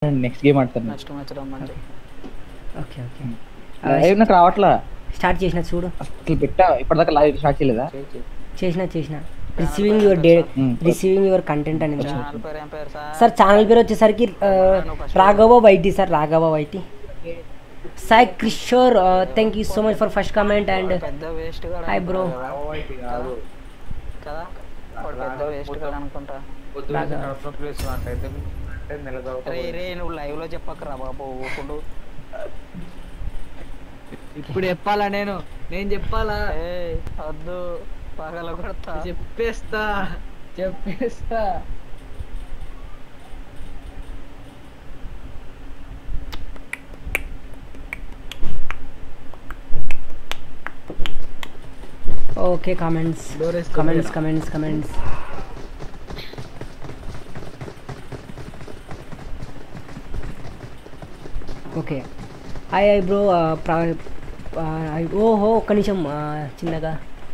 Next game ఆడతాను next match రమ్మంటే okay okay live నాకు రావట్లా స్టార్ట్ చేసిన చూడు అసలు పెట్టా ఇప్పటిదాకా లైవ్ స్టార్ట్ చేయలేదా చేసిన చేసిన receiving your day Hmm. Receiving your content అని వచ్చింది. ఛానల్ పేరు ఏం పేరు సార్ సార్ ఛానల్ పేరు వచ్చేసరికి ఆ, Raghava YT sir Raghava YT Sai Kishore thank you so much for first comment and పెద్ద వేస్ట్ గా Hi, bro. కదా వాడు పెద్ద వేస్ట్ గా అనుకుంటా రే రే నువ్వు లైవ్ లో చెప్పకరా బాబు ఊపుడు ఇప్పుడు చెప్పాలా నేను నేను చెప్పాలా ఏ వద్దు పగల కొడతా చెప్పేస్తా చెప్పేస్తా ఓకే కమెంట్స్ Door వేసుకో, కమెంట్స్ లేరా? Comments comments okay hi hi bro ఓహో ఒక్క నిమిషం ఆ, చిన్నగా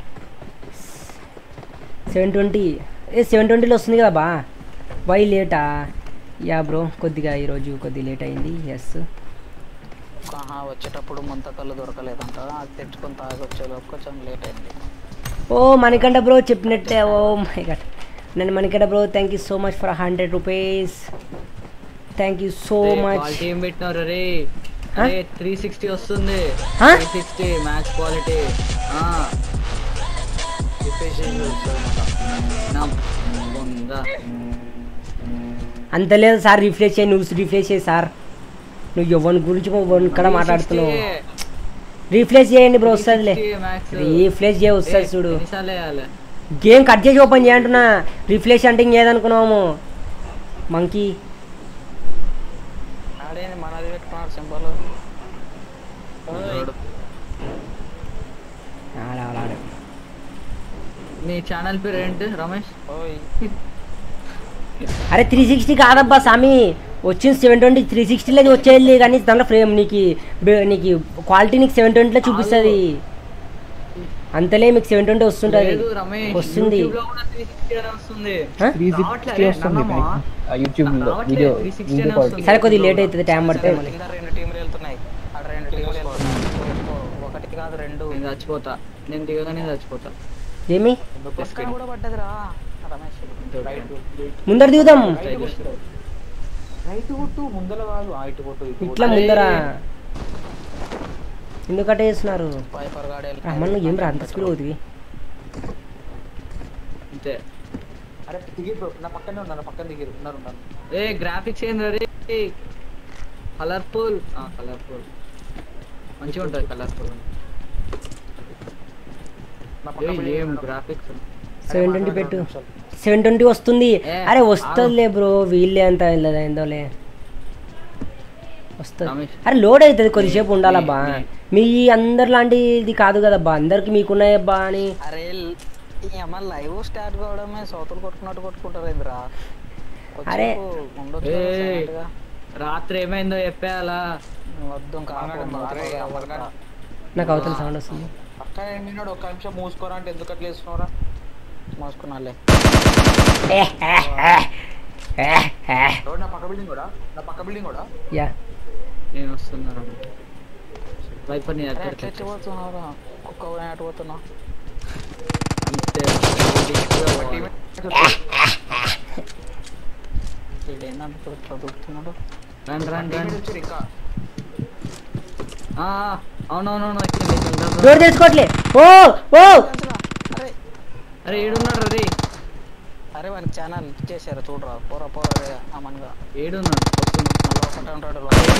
సెవెన్ ట్వంటీ ఏ సెవెన్ ట్వంటీలో వస్తుంది కదా బా వై లేటా యా బ్రో కొద్దిగా ఈరోజు కొద్దిగా లేట్ అయింది ఎస్ ఆహా వచ్చేటప్పుడు ముంతకల్లు దొరకలేదంట అది తెచ్చుకొని తాగొచ్చేలోపు కొంచెం లేట్ అయింది ఓ మణికంఠ బ్రో చెప్పినట్టే ఓ మై గడ్ నేను Manikanta bro thank you so much for hundred rupees thank you so much quality ఏం పెట్టినారు రే Huh? అరే త్రీ సిక్స్టీ వస్తుంది Huh? Three sixty max quality అంత లేదు సార్ రిఫ్రెష్ చేయి నువ్వు రిఫ్రెష్ చేయి సార్ నువ్వు ఎవరి గురించి ఎవరి ఇక్కడ మాట్లాడుతున్నావు రీఫ్రెష్ చేయండి బ్రో వస్తుందిలే రీఫ్రెష్ చేయ వస్తుంది చూడు ఎన్నిసార్లు వేయాలి గేమ్ కట్ చేసి ఓపెన్ చేయంటున్నా రిఫ్రెష్ అంటే ఇంకేదనుకున్నాము మంకీ ఆడేంది మనది పెట్టుకున్నాడు సింబల్ ఆడ ఆడ ఆడ నీ ఛానల్ పేరు ఏంటి రమేష్ ఓయ్ అరే త్రీ సిక్స్టీ కాదబ్బా సామి వచ్చింది సెవెన్ ట్వంటీ త్రీ సిక్స్టీలో వచ్చేది కానీ దాంట్లో ఫ్రేమ్ నీకు బే- నీకు క్వాలిటీ నీకు సెవెన్ ట్వంటీలో చూపిస్తుంది అంతలే మీకు సెవెన్ ట్వంటీ వస్తుంటుంది లేదు రమేష్ వస్తుంది YouTube లో కూడా 360 అనే వస్తుంది హ? త్రీ రావట్లే, సిక్స్టీ వస్తుంది నమ్మమ్మా. యూట్యూబ్ లో రావట్లే, వీడియో 360 వీడియో అనే క్వాలిటీ వస్తుంది. సరే కొద్దిగా లేట్ అవుతుంది టైం పడుతుంది మళ్ళీ కింద రెండు టీంలు వెళ్తున్నాయి అక్కడ రెండు టీంలు వెళ్తున్నాయి ఒకటి కాదు రెండు నేను చచ్చిపోతా నేను దిగగానే చచ్చిపోతా ఏమి పక్కన కూడా పడ్డదిరా రమేష్ ముందర దిగుదాం రైట్ కొట్టు ముందర కాదు ఆ ఇటు కొట్టు ఇటు ఇట్లా ముందర ఎందుకంటే చేస్తున్నారు పైపర్ గాడి రమ్మను ఏం రా అంత స్పీడ్ అవుతుంది అంతే అరే దిగిరు నా పక్కనే ఉన్నారు నా పక్కన దిగిరు ఉన్నారు ఉన్నారు ఏ గ్రాఫిక్స్ ఏంది రే కలర్ఫుల్ కలర్ఫుల్ మంచిగా ఉంటుంది కలర్ఫుల్ నా ఏం గ్రాఫిక్స్ సెవెన్ ట్వంటీ పెట్టు సెవెన్ ట్వంటీ వస్తుంది ఏ, అరే వస్తుందిలే బ్రో వీళ్ళే అంత ఏందోలే వస్తుంది రమేష్. అరే లోడ్ అవుతుంది కొద్దిసేపు ఉండాలబ్బా నీ- మీ అందరి లాంటిది కాదు కదబ్బా అందరికి మీకున్నాయబ్బా అని అరే ఈ అమ్మ లైవ్ స్టార్ట్ కావడమే సోతులు కొట్టుకున్నట్టు కొట్టుకుంటారు ఏందిరా అరే. కొద్దిసేపు ఉండొచ్చు ఏ. కదా silent గా. రాత్రి ఏమైందో చెప్పేయాలా వద్దు ఇంకా ఆపు, మూతలో ఎవరికా. నాకు అవతల సౌండ్ వస్తుంది పక్కన నిన్నాడు ఒక్క నిమిషం మూసుకోరా అంటే ఎందుకు అట్లా వేసుకున్నారా మోసుకున్నాలే రోడ్ నా పక్క బిల్డింగ్ కూడా నా పక్క బిల్డింగ్ కూడా యా నేను వస్తున్నాను వైపర్ నీ అరే దగ్గర ఎట్లా ఎట్లా పోతున్నావురా కుక్క పోయిన అటు పోతున్నా అంతే ఏంటంటే ఇప్పుడు ఇట్లా దూకుతున్నాడు రండి రండి టీమేట్ రండి వచ్చారు ఇంకా ఆ, అవునవునవును ఎక్కండి, ఎక్కండి, రా, రా. డోర్ తెచ్చుకోవట్లే ఓ ఓ అరే అరే ఏడున్నాడు రే అరే వానికి ఛానల్ చేశారు చూడరా పోరా పోరా రే అమన్గా ఏడున్నాడు వస్తున్నా లోపల ఉంటాడు లోపల.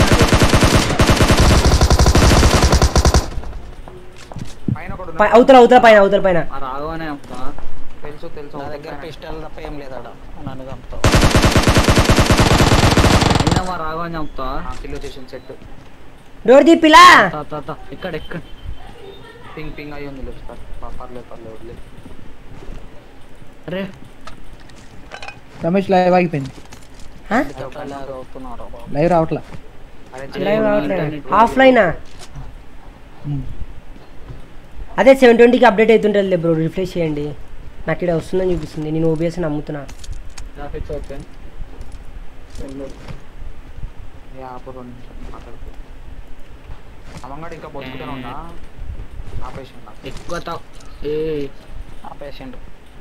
పైన ఒకడు పై- అవతల అవతల పైన అవతల పైన ఆ రాఘవనే అప్ప తెలుసు తెలుసు నా దగ్గర పిస్టల్ తప్ప ఏం లేదాడ నన్ను చంపుతావు అయినా మా రాఘవని చంపుతా కిలో చేసిన సెట్ డోర్ తీపిలా తా, తా, తా. ఎక్కడ ఎక్కడ పింగ్ పింగ్ అయ్యి ఉంది లేదు పర్లేదు పర్లేదు వదిలేదు అరే రమేష్ లైవ్ ఆగిపోయింది ఎట్లా అవుతున్నారు బాబు లైవ్ రావట్లా అరే లైవ్ నా రావట్లేదు internet ఆఫ్లైనా ఉమ్. అదే సెవెన్ ట్వంటీకి అప్డేట్ అవుతుంటుంది బ్రో రిఫ్రెష్ చేయండి నాకు ఇక్కడ వస్తుందని చూపిస్తుంది నేను ఓబిఎస్ నమ్ముతున్నా గ్రాఫిక్స్ ఓకే ఏ ఆపు రెండు నిమిషాలు మాట్లాడుకో అమ్మంగాడు ఇంకా బతుకుతూనే ఉన్నా ఆపేసిన ఎక్కువ త- ఏ ఆపేసిండు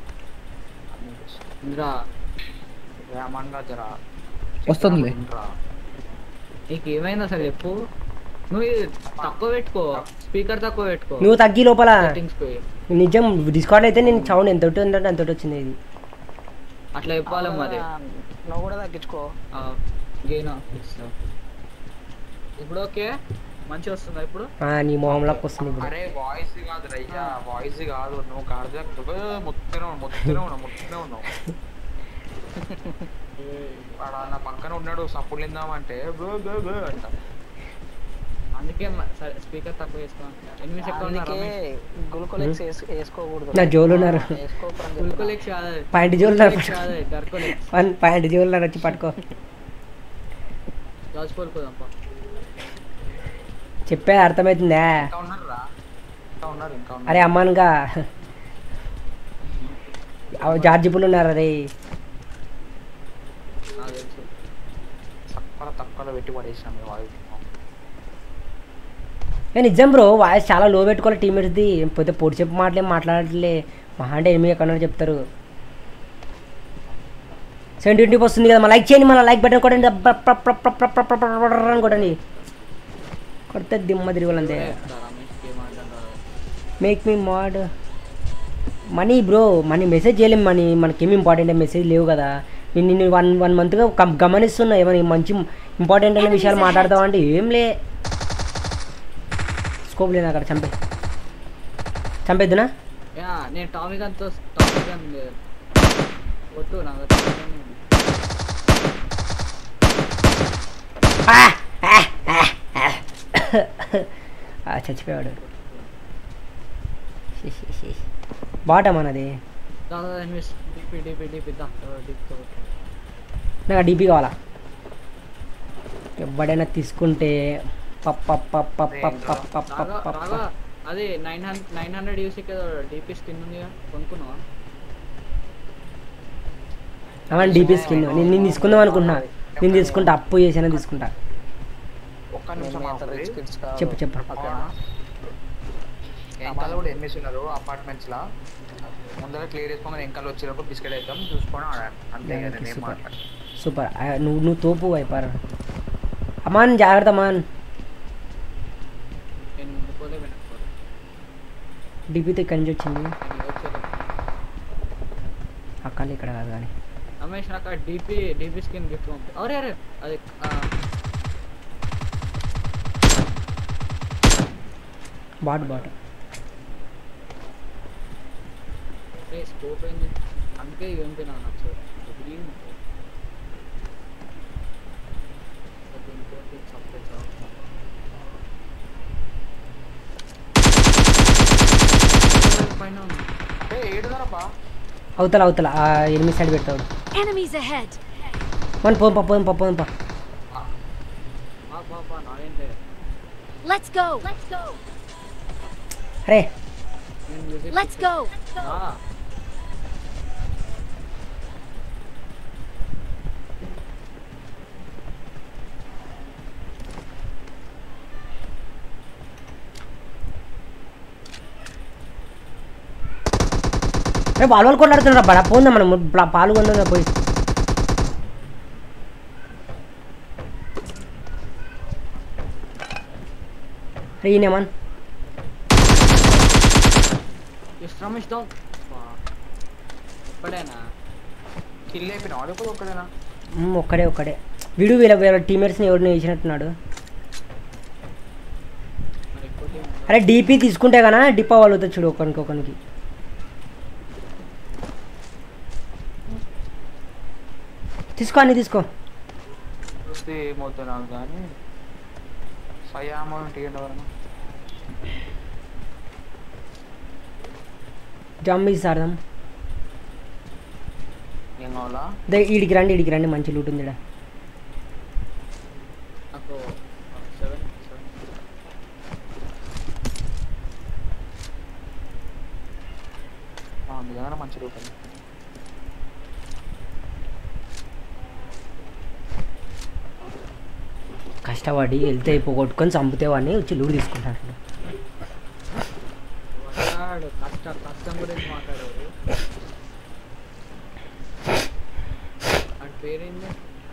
ఇంద్రా అమ్మంగా జరా వస్తుందిలే. ఇంట్రా. నీకు ఏమైంది అసలు చెప్పు నువ్వు ఇది తక్కువ పెట్టుకో స్పీకర్ తక్కువ పెట్టుకో నువ్వు తగ్గి లోపల సెట్టింగ్స్ పోయి నిజం డిస్కౌంట్ అయితే నేను సౌండ్ ఎంత ఉంటుందంటే అంత వచ్చింది ఇది అట్లా చెప్పాలి మరి ఆ, నువ్వు కూడా తగ్గించుకో గెయిన్ ఇప్పుడు ఓకే మంచిగా వస్తుందా ఇప్పుడు ఆ, నీ మొహంలోకి వస్తుంది ఇప్పుడు అరే వాయిస్ కాదు రయ్యా వాయిస్ కాదు నువ్వు కార్జా ముత్తనే ఉన్నావు ముత్తనే ఉన్నావు ముత్తనే ఉన్నావు వాడు నా పక్కన ఉన్నాడు సప్పుడు తిందామంటే బో బో బో అంట అందుకే మ- సరే స్పీకర్ తక్కువ వేసుకోవాలి ఎనిమిది సెకండ్ అందుకే గ్లూకోలెక్స్ వేసుకోకూడదు నా జోలు ఉన్నారు. వేసుకోకూడదు గుల్కోలెక్స్ కాదు పాయింట్ జోలు ఉన్నారు. గుల్కోలెక్స్ కాదు గర్కోలెక్స్ వన్ పాయింట్ జోలు వచ్చి పట్టుకో జార్జ్ కోలుకోదాంపా చెప్పే అర్థమవుతుందా ఇంకా ఉన్నారు రా ఇంకా ఉన్నారు ఇంకా ఉన్నారు అరే అమ్మానుగా జార్జి పుల్ ఉన్నారు అరే నాకు తెలుసు తక్కువ తక్కువలో పెట్టి పడేసినాం మీ వాయిస్ ఏ నిజం బ్రో వాయిస్ చాలా లో పెట్టుకోవాలి టీమేట్స్ది పోతే పొడి చెప్పు మాటలేం మాట్లాడట్లే మహా అంటే ఎనిమిది ఎక్కడ చెప్తారు సెవెన్ ట్వంటీ వస్తుంది కదా లైక్ చేయండి మళ్ళీ లైక్ బటన్ కొట్టండి దబ్బ ప్ర ప్ర ప్ర ప్ర ప్ర ప్ర ప్ర ప్ర ప్ర అని కొట్టండి కొడితే దిమ్మ తిరగాలంతే రమేష్ ఏమంటారు make me mad money bro money message చేయలేం మనీ మనకేమి ఇంపార్టెంట్ మెసేజ్ లేవు కదా నేను నిన్ను వన్ వన్ మంత్గా గమనిస్తున్నా ఏమైనా మంచి ఇంపార్టెంట్ అయిన విషయాలు మాట్లాడతావా అంటే ఏం లే స్కోప్ లేదు అక్కడ చంపే చంపేద్దునా యా నేను టామీ గన్తో టామీ గన్ కొట్టు నాకు టామీ గన్ ఉంది. ఆ! ఆ! ఆ! ఆ! ఆ, చచ్చిపోయాడు షీ, షీ, షీ. బాటా మనది దా, దా, దా, ఎనిమిస్ డిపి డిపి డిపి దా డిపి నాకు డీపీ కావాలా ఎవడైనా తీసుకుంటే పప్ప పప్ప పప్ప పప్ప రాగా పప్ప రాగా అదే నైన్ హండ్రెడ్ నైన్ హండ్రెడ్ యూసీకి డిపి స్కిన్ ఉంది కొనుక్కున్నావా అవును డీపీ స్కిన్ నేను నేను తీసుకుందాం అనుకుంటున్నా నేను తీసుకుంటా అప్పు చేసినా తీసుకుంటా ఒక్క నిమిషం ఆగు. రిచ్ కిడ్స్ కాదు చెప్పు చెప్పు ఓకేనా? వెనకాల కూడా ఎన్నిస్ ఉన్నారు అపార్ట్మెంట్స్ లా ముందర క్లియర్ చేసుకోమని వెనకాల వచ్చేటప్పుడు బిస్కెట్ అవుతాం చూసుకొని ఆడాలి అంతే Yeah, కదా okay, నేను super. మాట్లాడు సూపర్ ఆ, నువ్వు నువ్వు తోపు అయిపోయారు అమాన్ జాగ్రత్త అమాన్ నేను ముందుకోలే వెనక్కోలే డీపీతో ఇక్కడి నుంచి వచ్చింది నేను వచ్చేది అక్కడ ఇక్కడ కాదు కానీ రమేష్ నాకు డిపి డిపి స్కిన్ గిఫ్ట్ పంపి అరే అరే అది బాట్ బాట్ స్కోప్ అయింది అందుకే ఇవి పంపినా నాకు గ్రీన్ పైన ఉంది ఏ ఏడుదారబ్బా అవతల అవతల ఆ ఎనిమిది సైడ్ పెడతాడు Enemies ahead! మన పోం పా పోం పా పోం పా బా బా బా నావేంటే Let's go! Let's go! అరే నేను music Let's go! రా. అరే వాళ్ళు వాళ్ళు కొట్లాడుతున్నారు బడా పోందా మనం పా- పాలు కొందా పోయి అరే ఈయనేమన్ Yes, రమేష్ డౌన్ ఇప్పుడేనా కిల్ అయిపోయినావు లేకపోతే ఒక్కడేనా మ్మ్, ఒక్కడే ఒక్కడే వీడు వీళ్ళ వీళ్ళ టీమేట్స్ని ఎవరిని వేసినట్టున్నాడు మరి ఎక్కువ team ఉందా? అరే డీపీ తీసుకుంటే కన్నా డిపా వాళ్ళు అవుతుంది చూడు ఒకరికి ఒకరికి తీసుకో అన్ని తీసుకో చూస్తే ఏమవుతున్నావు కానీ ఫైవ్ అమౌంట్ ఇవ్వండి ఎవరన్నా జంబీస్ ఆడదాం ఏం కావాలా దే ఈడికి రండి ఈడికి రండి మంచి లూట్ ఉంది ఈడ. నాకు సెవెన్ సెవెన్ ఆ, నిజంగానే మంచి రూపాయలు కష్టపడి వెళ్తే అయిపో కొట్టుకొని చంపుతేవాడిని వచ్చి లూడు తీసుకుంటాడు వాడు కష్ట కష్టం గురించి మాట్లాడేవాడు వాడి పేరేంది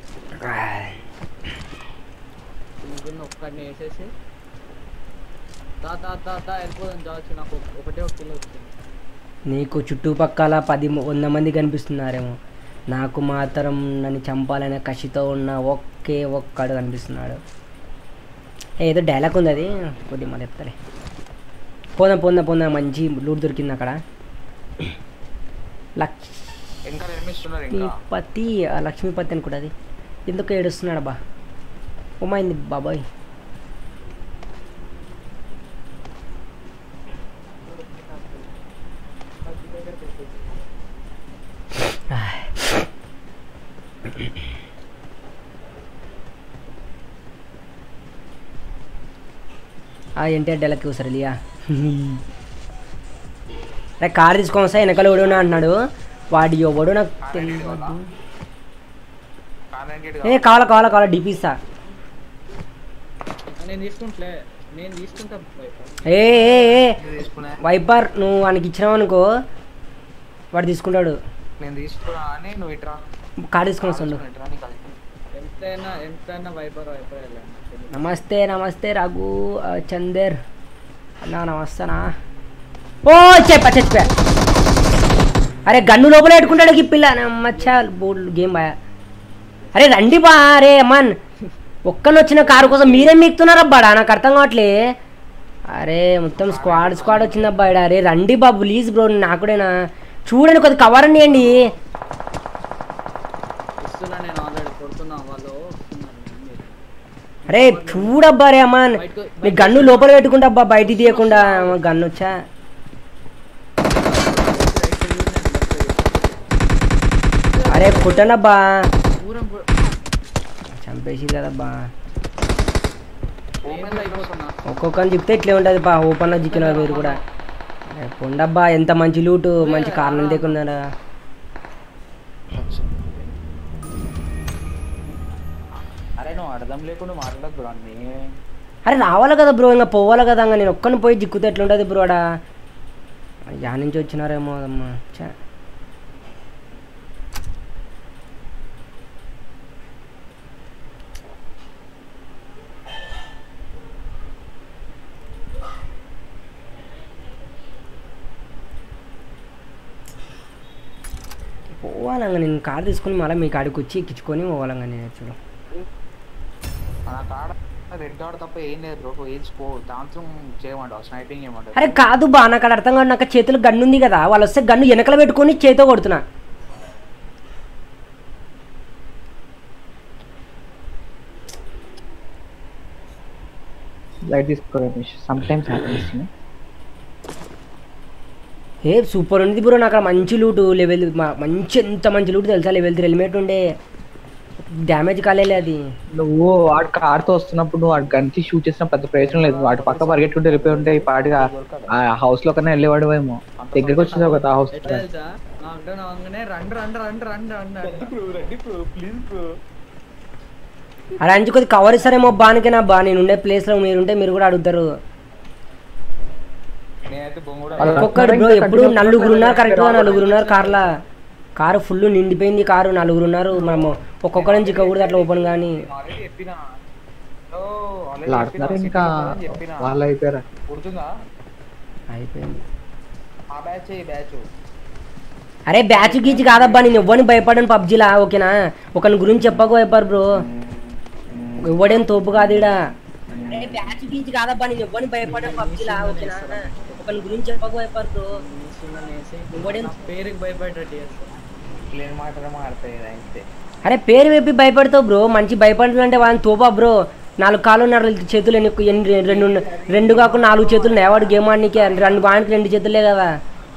ముగ్గురిని ఒక్కడిని వేసేసి తా తా తా తా వెళ్ళిపోదాం చావచ్చు నాకు ఒక- ఒకటే ఒక కిలో వచ్చింది నీకు చుట్టుపక్కల పది మ- వంద మంది కనిపిస్తున్నారేమో నాకు మాత్రం నన్ను చంపాలనే కసితో ఉన్న ఒకే ఒక్కడు కనిపిస్తున్నాడు ఏ, ఏదో డైలాగ్ ఉంది అది కొద్దిగా మళ్ళీ చెప్తాలే పోదాం పోదాం పోదాం మంచి లూట్ దొరికింది అక్కడ ఇంకా నిర్మిస్తున్నారు ఇంకా లక్ష్మీపతి ఆ లక్ష్మీపతి అనుకుంటా అది ఎందుకు ఏడుస్తున్నాడు బా ఉమైంది బాబాయ్ ఆ ఎన్టీఆర్ డైలాగ్ చూసారు లియా అరే కార్ తీసుకొని వస్తా వెనకాల ఎవడు అంటున్నాడు వాడి ఎవడు నాకు తెలియదు కాదండి ఏ కావాలా కావాలా కావాలా డిపిస్తా నేను తీసుకుంటలే నేను తీసుకుంటా ఏ ఏ ఏ తీసుకున్నా వైపర్ నువ్వు వానికి ఇచ్చినావు అనుకో వాడు తీసుకుంటాడు నేను తీసుకున్నా అని నువ్వు ఇట్రా కార్డు తీసుకొని వస్తుండు ఇట్రా నీకు అది. ఎంతైనా ఎంతైనా వైపర్ వైపర్ వెళ్ళండి నమస్తే నమస్తే రఘు ఆ, చందర్ అన్నా నమస్తేనా ఓ చెప్పా చచ్చిపోయా అరే గన్ను లోపల పెట్టుకుంటాడు ఈ పిల్ల మచ్చా బోర్డు గేమ్ బాయా అరే రండి బా అరే అమ్మన్ ఒక్కని వచ్చిన కారు కోసం మీరేం మీకుతున్నారబ్బా నాకు అర్థం కావట్లే అరే మొత్తం స్క్వాడ్ స్క్వాడ్ వచ్చిందబ్బా ఈడ. అరే రండి బా ప్లీజ్ బ్రో నాకుడేనా చూడండి కొద్ది కవర్ అండి ఇస్తున్నా నేను ఆల్రెడీ కొడుతున్నా వాళ్ళు వస్తున్నారు మీరు. అరే చూడబ్బా రే అమ్మన్ బయటకు- నీ గన్ను లోపల పెట్టుకుంటా అబ్బా బయటికి తీయకుండా గన్ను వచ్చా అరే కుట్టనబ్బా దూరం కొ- చంపేసి కదబ్బా నేను కూడా అయిపోతున్నా ఒక్కొక్కరిని చెప్తే ఇట్లే ఉంటుంది బా ఓపెన్లో చిక్కిన మీరు కూడా అరే పొండబ్బా ఎంత మంచి లూటు మంచి కారణం లేకున్నారా అరే నువ్వు అర్థం లేకుండా మాట్లాడదు బ్రో అన్ని అరే రావాలి కదా బ్రో ఇంకా పోవాలి కదా ఇంకా నేను ఒక్కని పోయి జిక్కుతే ఎట్లుంటుంది బ్రో ఆడ యా నుంచి వచ్చినారేమో అమ్మా చా పోవాలంగా నేను కార్ తీసుకొని మళ్ళీ మీ కాడికి వచ్చి ఎక్కించుకొని పోవాలంగా నేను చూడు మన కాడ రెడ్ డాట్ తప్ప ఏం లేదు బ్రో ఏం స్కో దాంతో చేయమంటావు స్నైపింగ్ చేయమంటావు అరే కాదు బా నాకు అక్కడ అర్థం కాదు నాకు చేతులు గన్ను ఉంది కదా వాళ్ళు వస్తే గన్ను వెనకల పెట్టుకొని చేతితో కొడుతున్నా లైట్ తీసుకో రమేష్ సమ్ టైమ్స్ హ్యాపీనెస్ ఏ సూపర్ ఉంది బ్రో నాకు అక్కడ మంచి లూటు లెవెల్ మంచి ఎంత మంచి లూటు తెలుసా లెవెల్ త్రీ హెల్మెట్ ఉండే డ్యామేజ్ కాలేదు అది నువ్వు వాడు కార్తో వస్తున్నప్పుడు నువ్వు వాడు గంటి షూట్ చేసిన పెద్ద ప్రయోజనం లేదు వాడు పక్క పరిగెట్టుకుంటే వెళ్ళిపోయి ఉంటే ఈ పాటిగా ఆ హౌస్ లో కన్నా వెళ్ళేవాడు ఏమో దగ్గరికి వచ్చేసావు కదా హౌస్ ఎట్లా తెలుసా లాక్డౌన్ అవగానే రండి రండి రండి రండి రండి అంట. అలా అంచి కొద్ది కవర్ ఇస్తారేమో బానికైనా బా నేను ఉండే ప్లేస్లో మీరుంటే మీరు కూడా అడుగుతారు నేనైతే బొంగుడు అలా ఒక్కొక్కరు బ్రో ఎప్పుడు నలుగురు ఉన్నారు కరెక్ట్గా నలుగురు ఉన్నారు కార్లా కారు ఫుల్ నిండిపోయింది కారు నలుగురు ఉన్నారు మనము ఒక్కొక్కరి నుంచి కూడా అట్లా ఓపెన్ కానీ ఆల్రెడీ చెప్పినా ఓ, already వాళ్ళు ఆడుతున్నారు చెప్పినా, ఇంకా అని చెప్పినా వాళ్ళు అయిపోయారు గుర్తుందా అయిపోయింది ఆ బ్యాచ్ ఈ బ్యాచ్ అరే బ్యాచ్ గీచ్ కాదబ్బా నేను ఎవ్వని భయపడను పబ్జీలా ఓకేనా ఒకని గురించి చెప్పకు భయపడు బ్రో ఇవ్వడేం తోపు కాదు ఈడ అరే బ్యాచ్ గీచ్ కాదబ్బా నేను ఎవ్వని భయపడను పబ్జీలా ఓకేనా ఒకని గురించి చెప్పకు భయపడు బ్రో నీసున్న నేసి ఇంకోటి నా పేరుకి భయపడ్డట్టు చేస్తా లేని మాటలు మాడతాయి అయితే అరే పేరు వేపి భయపడతావు బ్రో మంచి భయపడాలంటే వాళ్ళని తోపా బ్రో నాలుగు కాళ్ళు నాలుగు చేతులు ఎన్ని ఎన్ని- రెండు రెండు కాకుండా నాలుగు చేతులు ఉన్నాయి వాడు గేమ్ ఆడనీకే రెండు బాణకి రెండు చేతులే కదా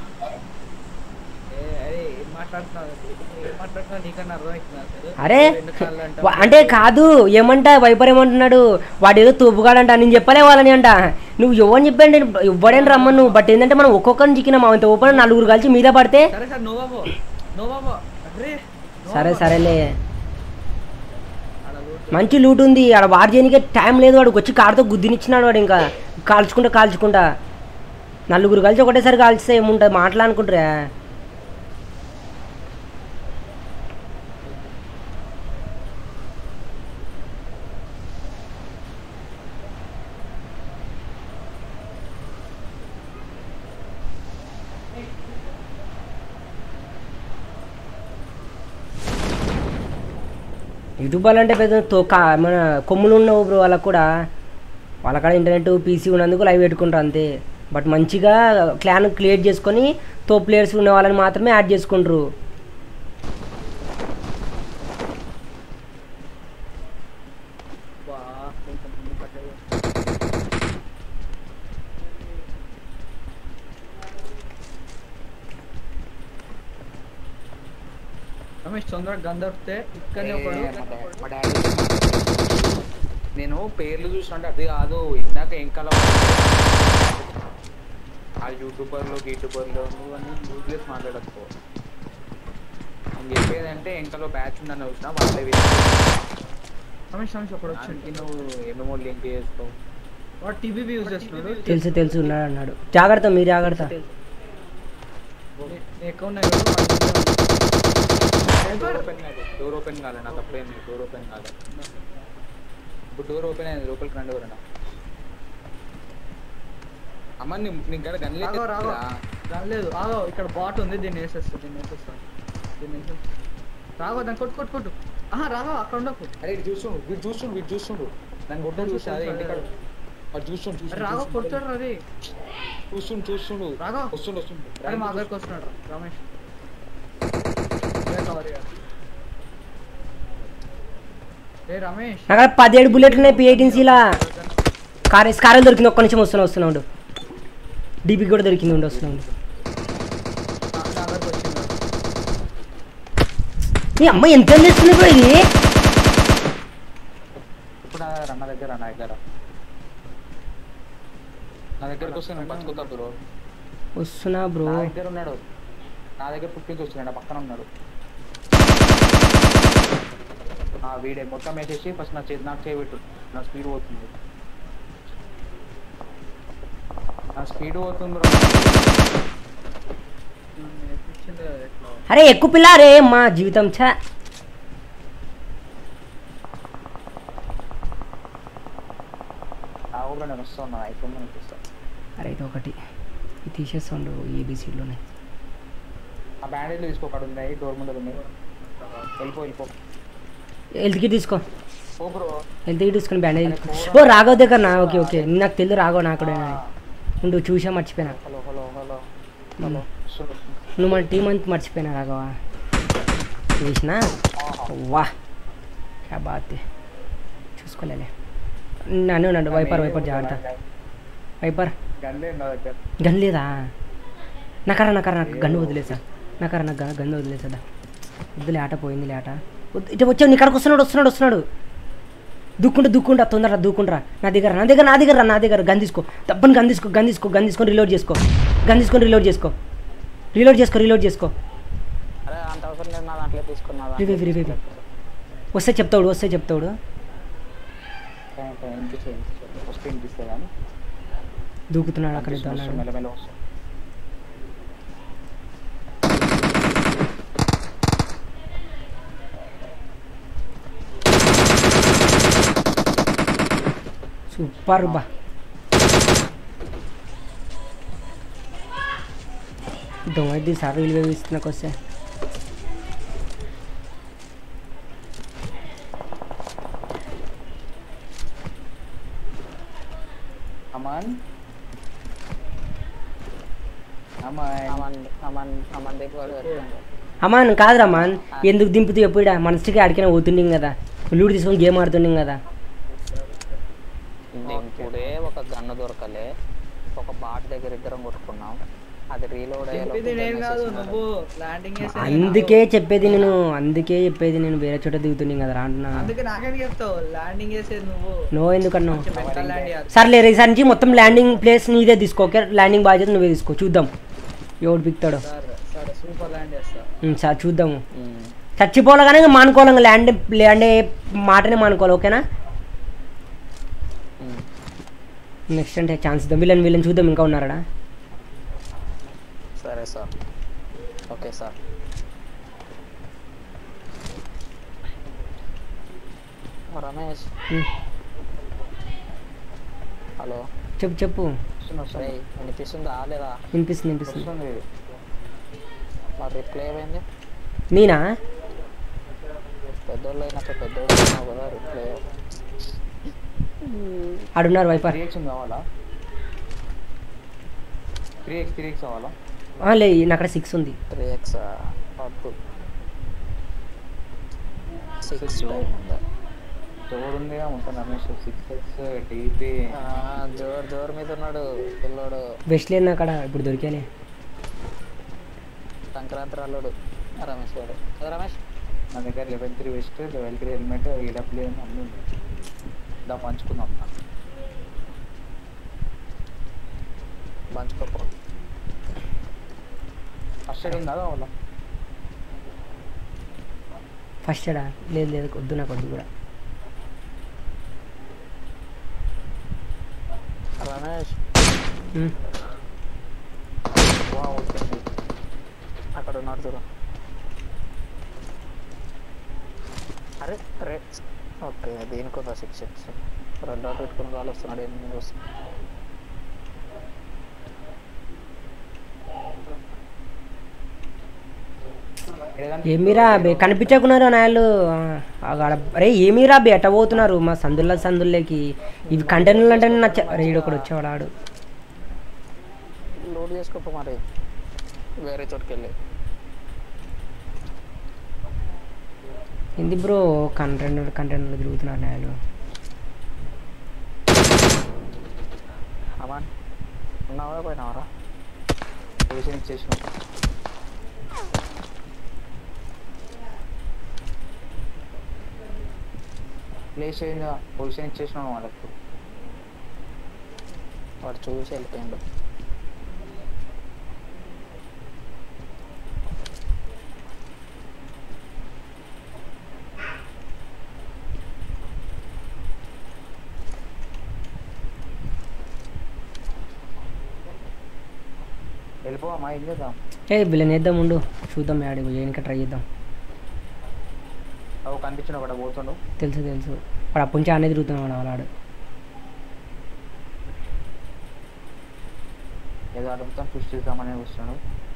ఏ అరే ఏం మాట్లాడుతున్నావు ఏం మాట్లాడుతున్నావు నీకన్నా అర్థమవుతుందా అసలు అరే రెండు కాళ్ళు అంటావు. వా- అంటే కాదు ఏమంట వైపర్ ఏమంటున్నాడు వాడు ఏదో తోపుగాడంట నేను చెప్పలే వాళ్ళని అంట నువ్వు ఎవరిని చెప్పండి ఇవ్వడని రమ్మను నువ్వు బట్ ఏంటంటే మనం ఒక్కొక్కరిని చిక్కినాం అంత ఓపెన్ నలుగురు కలిసి మీద పడితే సరే సార్ నోవాబో నోవాబో అరే సరే సరేలే ఆడ లూట్ మంచి లూట్ ఉంది ఆడ వార్ చేయడానికి టైం లేదు వాడు వచ్చి కారుతో గుద్దినిచ్చినాడు వాడు ఇంకా కాల్చుకుంటా కాల్చుకుంటా నలుగురు కలిసి ఒకటేసారి కాల్చితే ఏముంటుంది మాట్లాడుకుంటారా యూట్యూబ్ అంటే పెద్ద తోక మన కొమ్ములు ఉండవు బ్రో వాళ్ళకు కూడా వాళ్ళ కాడ ఇంటర్నెట్ పీసీ ఉన్నందుకు లైవ్ పెట్టుకుంటారు అంతే బట్ మంచిగా క్లాన్ క్రియేట్ చేసుకొని తో ప్లేయర్స్ ఉన్న వాళ్ళని మాత్రమే యాడ్ చేసుకుంటారు బా కొంచెం ముందు పట్టేది రమేష్ తొందరగా గన్ దొరికితే ఇక్కడనే ఏ, ఒకడు మా డా- మా డాడీ నేను పేర్లు చూసినట్టు అది కాదు ఇందాక ఎంకల ఆ యూట్యూబర్లు యూట్యూబర్లు నువ్వు అన్ని యూట్యూబ్స్ మాట్లాడకపో నేను చెప్పేది అంటే ఎంకలో బ్యాచ్ ఉందని చూసిన వాళ్ళే రమేష్ రమేష్ ఒకడు వచ్చాడు దానికి నువ్వు ఏమేమో లింక్ చేసుకోవు వాడు టీవీబీ యూజ్ చేస్తున్నాడు తెలుసు తెలుసు ఉన్నాడు అన్నాడు జాగ్రత్త మీరు జాగ్రత్త అకౌంట్ డోర్ ఓపెన్ కాదు డోర్ ఓపెన్ కాలే నా తప్పేంది డోర్ ఓపెన్ కాలే ఇప్పుడు డోర్ ఓపెన్ అయింది లోపలికి రండి ఎవరైనా అమ్మ నీ నీకు గడ గన్ రాగో రాగో లేదు ఆగో ఇక్కడ బాట్ ఉంది దీన్ని వేసేస్తా దీన్ని వేసేస్తా దీన్ని వేసేస్తా రాగో దాన్ని కొట్టు కొట్టు కొట్టు ఆహా రాగో అక్కడ ఉండకు అరే ఇటు చూస్తుండు వీడు చూస్తుండు వీడు చూస్తుండు నన్ను కొట్టు చూస్తా అదే ఇంటికాడ వాడు చూస్తుండు అరే చూస్తుండు రాగో చూస్తుండు. కొడుతాడు అది చూస్తుండు చూస్తుండు రాఘవ. వస్తుండు వస్తుండు అరే మా దగ్గరకు వస్తున్నాడు రమేష్ ఇదే cover చేయాలి. ఏ రమేష్ నాకు అక్కడ పదిహేడు బుల్లెట్లు ఉన్నాయి పి ఎయిటీన్సీలా కార్ స్కారల్ దొరికింది ఒక్క నిమిషం వస్తున్నా వస్తున్నాడు డీపీ కూడా దొరికింది ఉండి వస్తున్నాడు నా నా దగ్గరకు వచ్చింది మీ అమ్మ ఎంత తెస్తుంది బ్రో ఇది ఇప్పుడు నా దగ్గర నా దగ్గర నా దగ్గర నా దగ్గరకు వస్తే నేను పట్టుకుతా బ్రో వస్తున్నా బ్రో నా దగ్గర ఉన్నాడు నా దగ్గర పుట్టించి వచ్చినాడు పక్కన ఉన్నాడు ఆ వీడే మొత్తం వేసేసి ఫస్ట్ నా చేతి నాకు చేయబెట్టు నా స్పీడ్ పోతుంది నా స్పీడ్ పోతుంది bro. నన్ను నేర్పించింది కదా ఎట్లా అరే ఎక్కువ పిల్ల రే మా జీవితం ఛా ఆ ఊళ్ళో నేను వస్తా ఉన్నా అయిపోయింది నేను చూస్తా అరే ఇది ఒకటి ఇది తీసేస్తుండు ఏబీసీలోనే ఆ బ్యాండేజ్ తీసుకోకడు ఉన్నాయి డోర్ ముందర ఉన్నాయి వెళ్ళిపో వెళ్ళిపో హెల్త్కి తీసుకో ఓ బ్రో హెల్త్కి తీసుకుని బ్యాండేజ్ తీసుకో ఓ రాఘవ్ దగ్గర నా ఓకే ఓకే నాకు తెలియదు రాఘవ్ నాకు కూడా ఉండు చూసా మర్చిపోయినా హలో హలో హలో మమ్మ. వస్తుండు, వస్తుండు. నువ్వు మన టీం అంతా మర్చిపోయినా రాఘవ చూసినా వా క్యా బాత్ హై. చూసుకోలేలే నన్ను ఉన్నాడు వైపర్ వైపర్ జాగ్రత్త వైపర్ గన్లే నా దగ్గర గన్ లేదా నాకరా నాకరా నాకు గన్ను వదిలేసా నాకరా నాకు గన్ గన్ను వదిలేసా వద్దులే ఆట పోయిందిలే ఆట వద్దు, ఇటు వచ్చావు నీ కాడికి వస్తున్నాడు వస్తున్నాడు వస్తున్నాడు దుక్కుంటా దుక్కుంటా తొందరరా దూకుంటరా నా దగ్గర నా దగ్గర నా దగ్గర రా, నా దగ్గర గన్ తీసుకో దబ్బని గన్ తీసుకో గన్ తీసుకో గన్ తీసుకొని రిలోడ్ చేసుకో గన్ తీసుకొని రిలోడ్ చేసుకో రిలోడ్ చేసుకో రిలోడ్ చేసుకో అరే అంత అవసరం లేదు నా దాంట్లో తీసుకున్నా రివైవ్ రివైవ్ వస్తే చెప్తాడు వస్తే చెప్తాడు వినిపిస్తుంది వస్తే వినిపిస్తుంది కానీ దూకుతున్నాడు అక్కడ ఇద్దరు వస్తుంది, ఉన్నాడు మెల్లమెల్ల వస్తుంది సూపర్ బా దొంగది సార్ రిలీవ్ ఇస్తున్నాకు వస్తే అమాన్ అమాన్ అమన్ అమన్ అమన్ దగ్గర వచ్చిండు. అమ్మాన్ కాదురా అమ్మాన్ ఎందుకు దింపుతూ ఎప్పుడు మనసుకి అడిగిన పోతుండే కదా లూడు తీసుకొని గేమ్ ఆడుతుండే కదా ఇప్పుడే ఒక గన్ను దొరకలే ఒక బాట్ దగ్గర ఇద్దరం కొట్టుకున్నాం అది రీలోడ్ ఇది నేను కాదు నువ్వు ల్యాండింగ్ చేసి అందుకే చెప్పేది నేను అందుకే చెప్పేది నేను వేరే చోట దిగుతుండే కదా రా అంటున్నా అందుకే నాకేం చెప్తావు ల్యాండింగ్ చేసేది నువ్వు నో ఎందుకన్నావు వెనకాల ల్యాండ్ చేయాలి సర్లే ఈసారి నుంచి మొత్తం ల్యాండింగ్ ప్లేస్ నీదే తీసుకో ఓకే ల్యాండింగ్ బాధ్యత నువ్వే తీసుకో చూద్దాం ఎవడు పిక్తాడో సరే సరే సూపర్ ల్యాండ్ చేస్తా ఉమ్, సార్ చూద్దాము చచ్చిపోవాలి కానీ ఇంకా మానుకోవాలి ఇంకా ల్యాండ్ ల్యాండ్ మాటనే మానుకోవాలి ఓకేనా ఉమ్. నెక్స్ట్ అంటే ఛాన్స్ ఇద్దాం వీళ్ళని వీళ్ళని చూద్దాం ఇంకా ఉన్నారా సరే sir okay sir Ramesh hello చెప్పు చెప్పు రేయ్ వినిపిస్తుందా లేదా వినిపిస్తుంది వినిపిస్తుంది వస్తుంది మరి రిప్లై ఏమైంది నేనా పెద్దోళ్ళు అయినాక పెద్దోళ్ళు అయినావు కదా రిప్లై ఆడున్నారు వైపర్ రియాక్షన్ కావాలా త్రీ ఎక్స్ త్రీ ఎక్స్ కావాలా ఆ, లే నా అక్కడ సిక్స్ ఉంది త్రీ ఎక్స్ వద్దు సిక్స్ టైం ఉందా జోరు ఉంది ఉంటాను రమేష్ సిక్స్ ఎక్స్ టీపీ ఆ, జోర్ జోర్ మీద ఉన్నాడు పిల్లోడు బెస్ట్ లేదు నా అక్కడ ఇప్పుడు దొరికాలే సంక్రాంతి అల్లుడు రమేష్ గారు కదా రమేష్ నా దగ్గర level three vest level three helmet E W అన్నీ ఉంది దా పంచుకుందాం పంచుకోపో ఫస్ట్ ఎయిడ్ ఉందా కావాలా ఫస్ట్ ఎడా లేదు లేదు వద్దు నాకు వద్దు కూడా రమేష్ ఉమ్. వా వచ్చింది అక్కడ ఉన్నాడు చూడు అరే అరే ఓకే దీనికి సిక్స్ సిక్స్ రెండు ఆట పెట్టుకుని వాళ్ళు వస్తున్నాడు ఎనిమిది వస్తుంది ఏమిరా బే కనిపించకున్నారు నాయలు అరే ఏమిరా బే ఎట్ట పోతున్నారు మా సందుల సందుల్లోకి ఇవి కంటైనర్లు అంటే నచ్చ అరే ఈడొకడు వచ్చేవాడు ఆడు లోడ్ చేసుకోపో మరి వేరే చోటుకి వెళ్ళి ఏంది బ్రో కంటైనర్ కంటైనర్లు తిరుగుతున్నారు నాయలు అమాన్ ఉన్నావా పోయినావరా పొజిషన్ ఇచ్చేసిన ప్లేస్ అయిందా పొజిషన్ ఇచ్చేసినాను వాళ్ళకు వాడు చూసి వెళ్ళిపోయిండు వెళ్ళిపోవమ్మా ఏం చేద్దాం ఏ వీళ్ళని వేద్దాం ఉండు చూద్దాం యాడి ఇంకా ట్రై చేద్దాం అవి కనిపించిన ఒకటి పోతుండు తెలుసు తెలుసు వాడు అప్పటి నుంచి ఆనే తిరుగుతున్నాడు వాడు ఏదో అడుగుతాం పుష్ చేద్దామని వస్తున్నాడు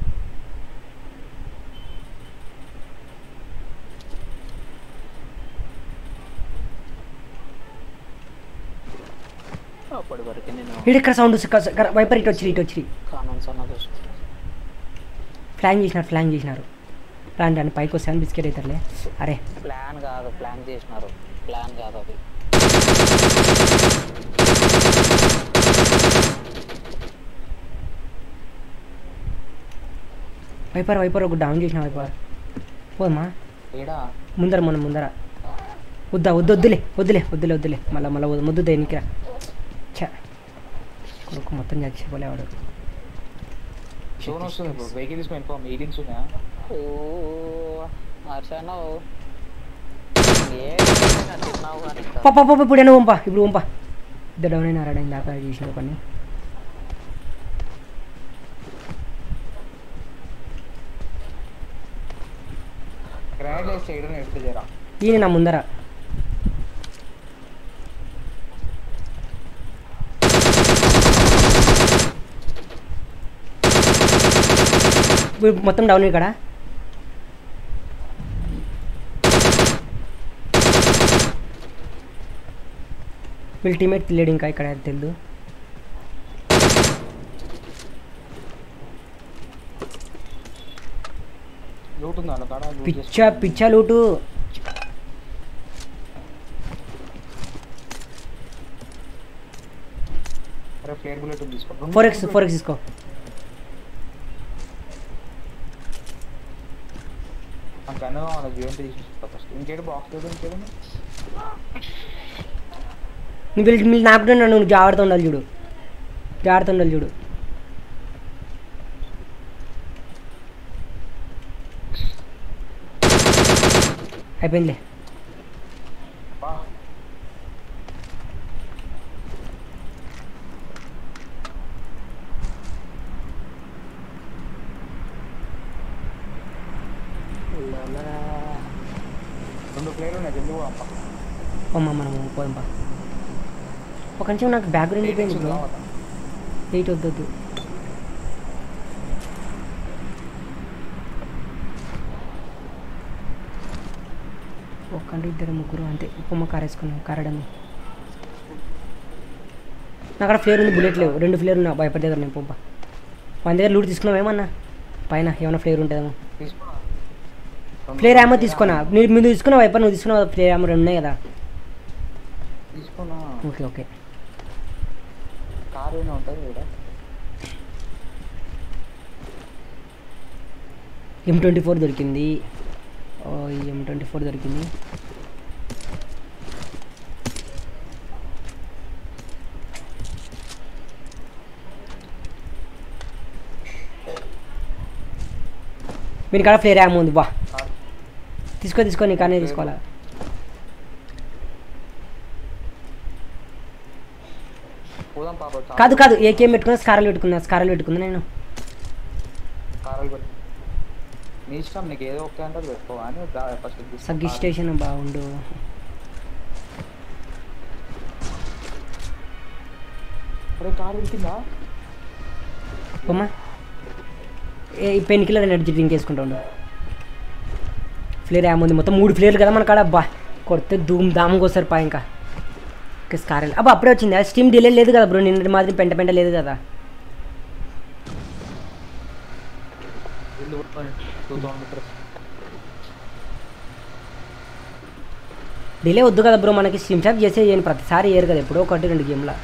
అప్పటి వరకు నేను ఈడు ఇక్కడ సౌండ్ వైపర్ ఇటు వచ్చి ఇటు వచ్చి కామెంట్స్ అన్న చూసి ఫ్లాంగ్ చేసినారు ఫ్లాంగ్ చేసినారు రాండి రాండి పైకి వస్తాను బిస్కెట్ అవుతారులే అరే ప్లాన్ కాదు ప్లాన్ చేసినారు ప్లాన్ కాదు అది వైపర్ వైపర్ ఒక డౌన్ చేసిన వైపర్ పోదమ్మా ఏడా ముందర మనం ముందర వద్దా వద్దు వద్దులే వద్దులే వద్దులే వద్దులే మళ్ళీ మళ్ళీ ముద్దు దేనికి చా కొడుకు మొత్తం చచ్చిపోలేవాడు షోన్ వస్తుంది ఇప్పుడు వెహికల్ తీసుకుని వెళ్ళిపో మీటింగ్స్ ఉన్నాయా ఓ హర్షను ఏ తిన్నావు కానీ ఇంకా. పాప పాప ఇప్పుడు ఏమో పంపా ఇప్పుడు పంపా ఇద్దరు డౌన్ అయినా రాడా ఇందాక చేసిన కొన్ని గ్రాండ్ లైఫ్ చేయడం ఎట్లా చేయరా ఈయన నా ముందర ఇప్పుడు మొత్తం డౌన్ ఇక్కడ వీళ్ళ టీమేట్ లేడు ఇంకా ఇక్కడ తెలియదు లూట్ ఉందా వాళ్ళ కాడ లూట్ పిచ్చ పిచ్చ లూటు అరే ఫ్లేర్ బుల్లెట్ తీసుకో ఫోర్ ఎక్స్ ఫోర్ ఎక్స్ తీసుకో ఆ గన్ వాళ్ళ జోన్ తీసుకో ఫస్ట్ ఇంకేడు బాక్స్ లేదు ఇంకేడు నువ్వు వీళ్ళు మీరు నాకు నువ్వు జాగ్రత్త ఉండాలి చూడు జాగ్రత్త ఉండాలి చూడు అయిపోయిందిలే బా రెండు ప్లేయర్లు ఉన్నాయి ఎందుకు అమ్మ అమ్మ మనం పోదాం పా ఒక నిమిషం నాకు బ్యాక్గ్రౌండ్ అయిపోయింది బ్రో వెయిట్ వద్దొద్దు ఒక్కంటే ఇద్దరు ముగ్గురు అంతే ఉప్పమ్మ కార్ వేసుకున్నాం కారడం నాకు అక్కడ ఫ్లేర్ ఉంది బుల్లెట్ లేవు రెండు ఫ్లేర్ ఉన్నా భయపడి దగ్గర నేను పంప మన దగ్గర లూట్ తీసుకున్నాం ఏమన్నా పైన ఏమైనా ఫ్లేర్ ఉంటుందేమో తీసుకున్నా ఫ్లేర్ ఏమో తీసుకున్నా మీరు మీరు తీసుకున్నావు వైపర్ నువ్వు తీసుకున్నావు ఫ్లేర్ ఏమో రెండు ఉన్నాయి కదా తీసుకున్నా ఓకే ఓకే కార్ ఏమైనా ఉంటుంది ఇక్కడ ఎం ట్వంటీ ఫోర్ దొరికింది ఎం ట్వంటీ ఫోర్ దొరికింది మీరు కాడ ఫ్లేర్ ఏమో ఉంది బా తీసుకో తీసుకో నీ కానీ తీసుకోవాలా పోదాం పాప చాలా కాదు కాదు ఏకేం పెట్టుకున్నా స్కారాలు పెట్టుకున్నా స్కారాలు పెట్టుకున్నా నేను కారాలు పెట్టి నీ ఇష్టం నీకు ఏదో ఒకే అంటే పెట్టుకో అని ఫస్ట్ సగ్గి స్టేషన్ బాగుండు అరే కారు వెళ్తుందా అమ్మా ఏ ఈ పెన్ కిల్లర్ ఎనర్జీ డ్రింక్ వేసుకుంటా ఉండు ఫ్లేర్ ఏముంది మొత్తం మూడు ఫ్లేర్లు కదా మన కాడ అబ్బా కొడితే ధూమ్ ధామ్గా వస్తారు పా ఇంకా ఇంకా స్కార్ అబ్బా అప్పుడే వచ్చింది స్టీమ్ డిలే లేదు కదా బ్రో నిన్నటి మాదిరి పెంట పెంట లేదు కదా టూ థౌసండ్ మీటర్స్ డిలే వద్దు కదా బ్రో మనకి స్ట్రీమ్ షాప్ చేసే చేయను ప్రతిసారి వేయరు కదా ఎప్పుడో ఒకటి రెండు గేమ్లో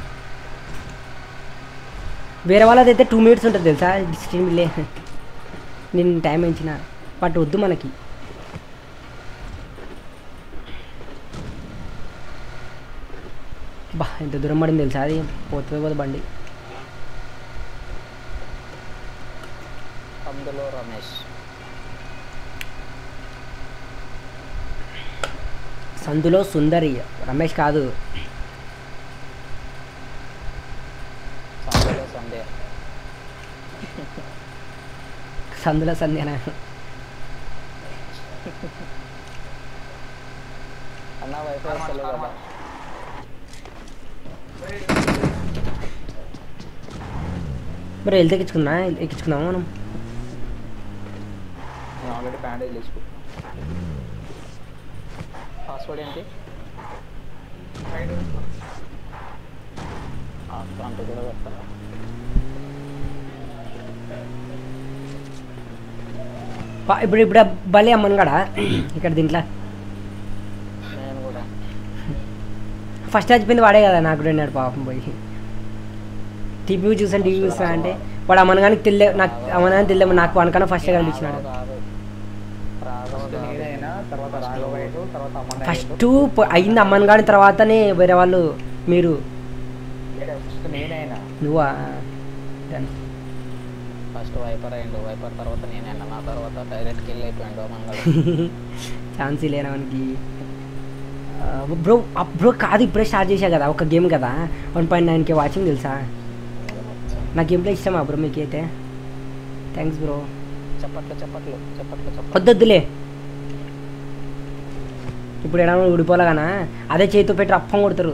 వేరే వాళ్ళది అయితే టూ మినిట్స్ ఉంటుంది తెలుసా స్ట్రీమ్ డిలే నేను టైం ఇచ్చిన బట్ వద్దు మనకి బా ఎంత దూరం పడింది తెలుసా అది పోతుంది పోదు బండి అందులో రమేష్ సందులో సుందరి రమేష్ కాదు సందేలో సందే సందులో సంధ్యనా అన్న వైఫై వస్తలేదు కదా మరి వెళ్తే ఎక్కించుకుందా ఎక్కించుకుందామా మనం నేను ఆల్రెడీ బ్యాండేజ్ వేసుకుంటున్నా పాస్వర్డ్ ఏంటి అంటూ కూడా పెడతారా పా- ఇప్పుడు ఇప్పుడు భలే అమ్మను కూడా ఇక్కడ దీంట్లో నేను కూడా ఫస్ట్ చచ్చిపోయింది వాడే కదా నాకు రెండాడు పాపం పోయి టీవీ చూసాను టీవీ చూసా అంటే వాడు అమ్మనగానికి తెలియ నాకు అమ్మనగాని తెలియదు నాకు వానికన్నా ఫస్ట్ కనిపించినాడు రాఘవ కాదు రాఘవ ఫస్ట్ కాదు నేనైనా తర్వాత రాఘవ అయ్యాడు తర్వాత అమ్మన్న ఫస్ట్ అయింది అమ్మని కానీ తర్వాతనే వేరే వాళ్ళు మీరు ఫస్ట్ నేనైనా నువ్వా Done. ఫస్ట్ వైపర్ అయ్యిండు వైపర్ తర్వాత నేనే అన్న నా తర్వాత డైరెక్ట్ కిల్ అయిపోయాడు మంగళ ఛాన్స్ లేనా మనకి బ్రో బ్రో కాదు ఇప్పుడే స్టార్ట్ చేశా కదా ఒక గేమ్ కదా వన్ పాయింట్ నైన్కి వాచింగ్ తెలుసా నా గేమ్ ప్లే ఇష్టమా బ్రో మీకు అయితే థ్యాంక్స్ బ్రో చెప్పట్లు చెప్పట్లు చెప్పట్లు చెప్పట్లు వద్దొద్దులే ఇప్పుడు ఎడా ఊడిపోలాగానా అదే చేతితో పెట్టి అప్పం కొడతారు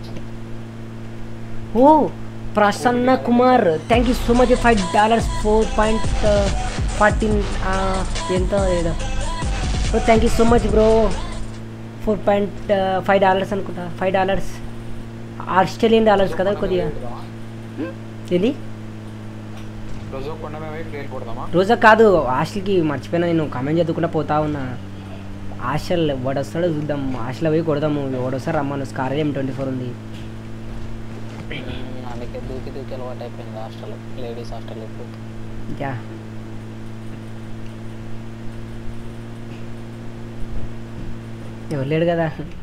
ఓ Prasanna Kumar thank you so much five dollars four point fourteen ఎంత ఏదో bro thank you so much bro four point five dollars అనుకుంటా ఫైవ్ డాలర్స్ ఆస్ట్రేలియన్ డాలర్స్ కదా కొద్దిగా ఏంది రోజు కొండ మేము ప్లేట్ కొడదామా రోజా కాదు హాస్టల్కి మర్చిపోయినా నేను కామెంట్ చదువుకుంటా పోతా ఉన్నా హాస్టల్ వాడు వస్తాడో చూద్దాం హాస్టల్ పోయి కొడదాము వాడు వస్తారు రమ్మను స్కార్ ఎం ట్వంటీ ఫోర్ ఉంది అందుకే దూకి దూకి అలవాటు అయిపోయింది హాస్టల్ లేడీస్ హాస్టల్ ఇప్పుడు యా ఎవరు లేడు కదా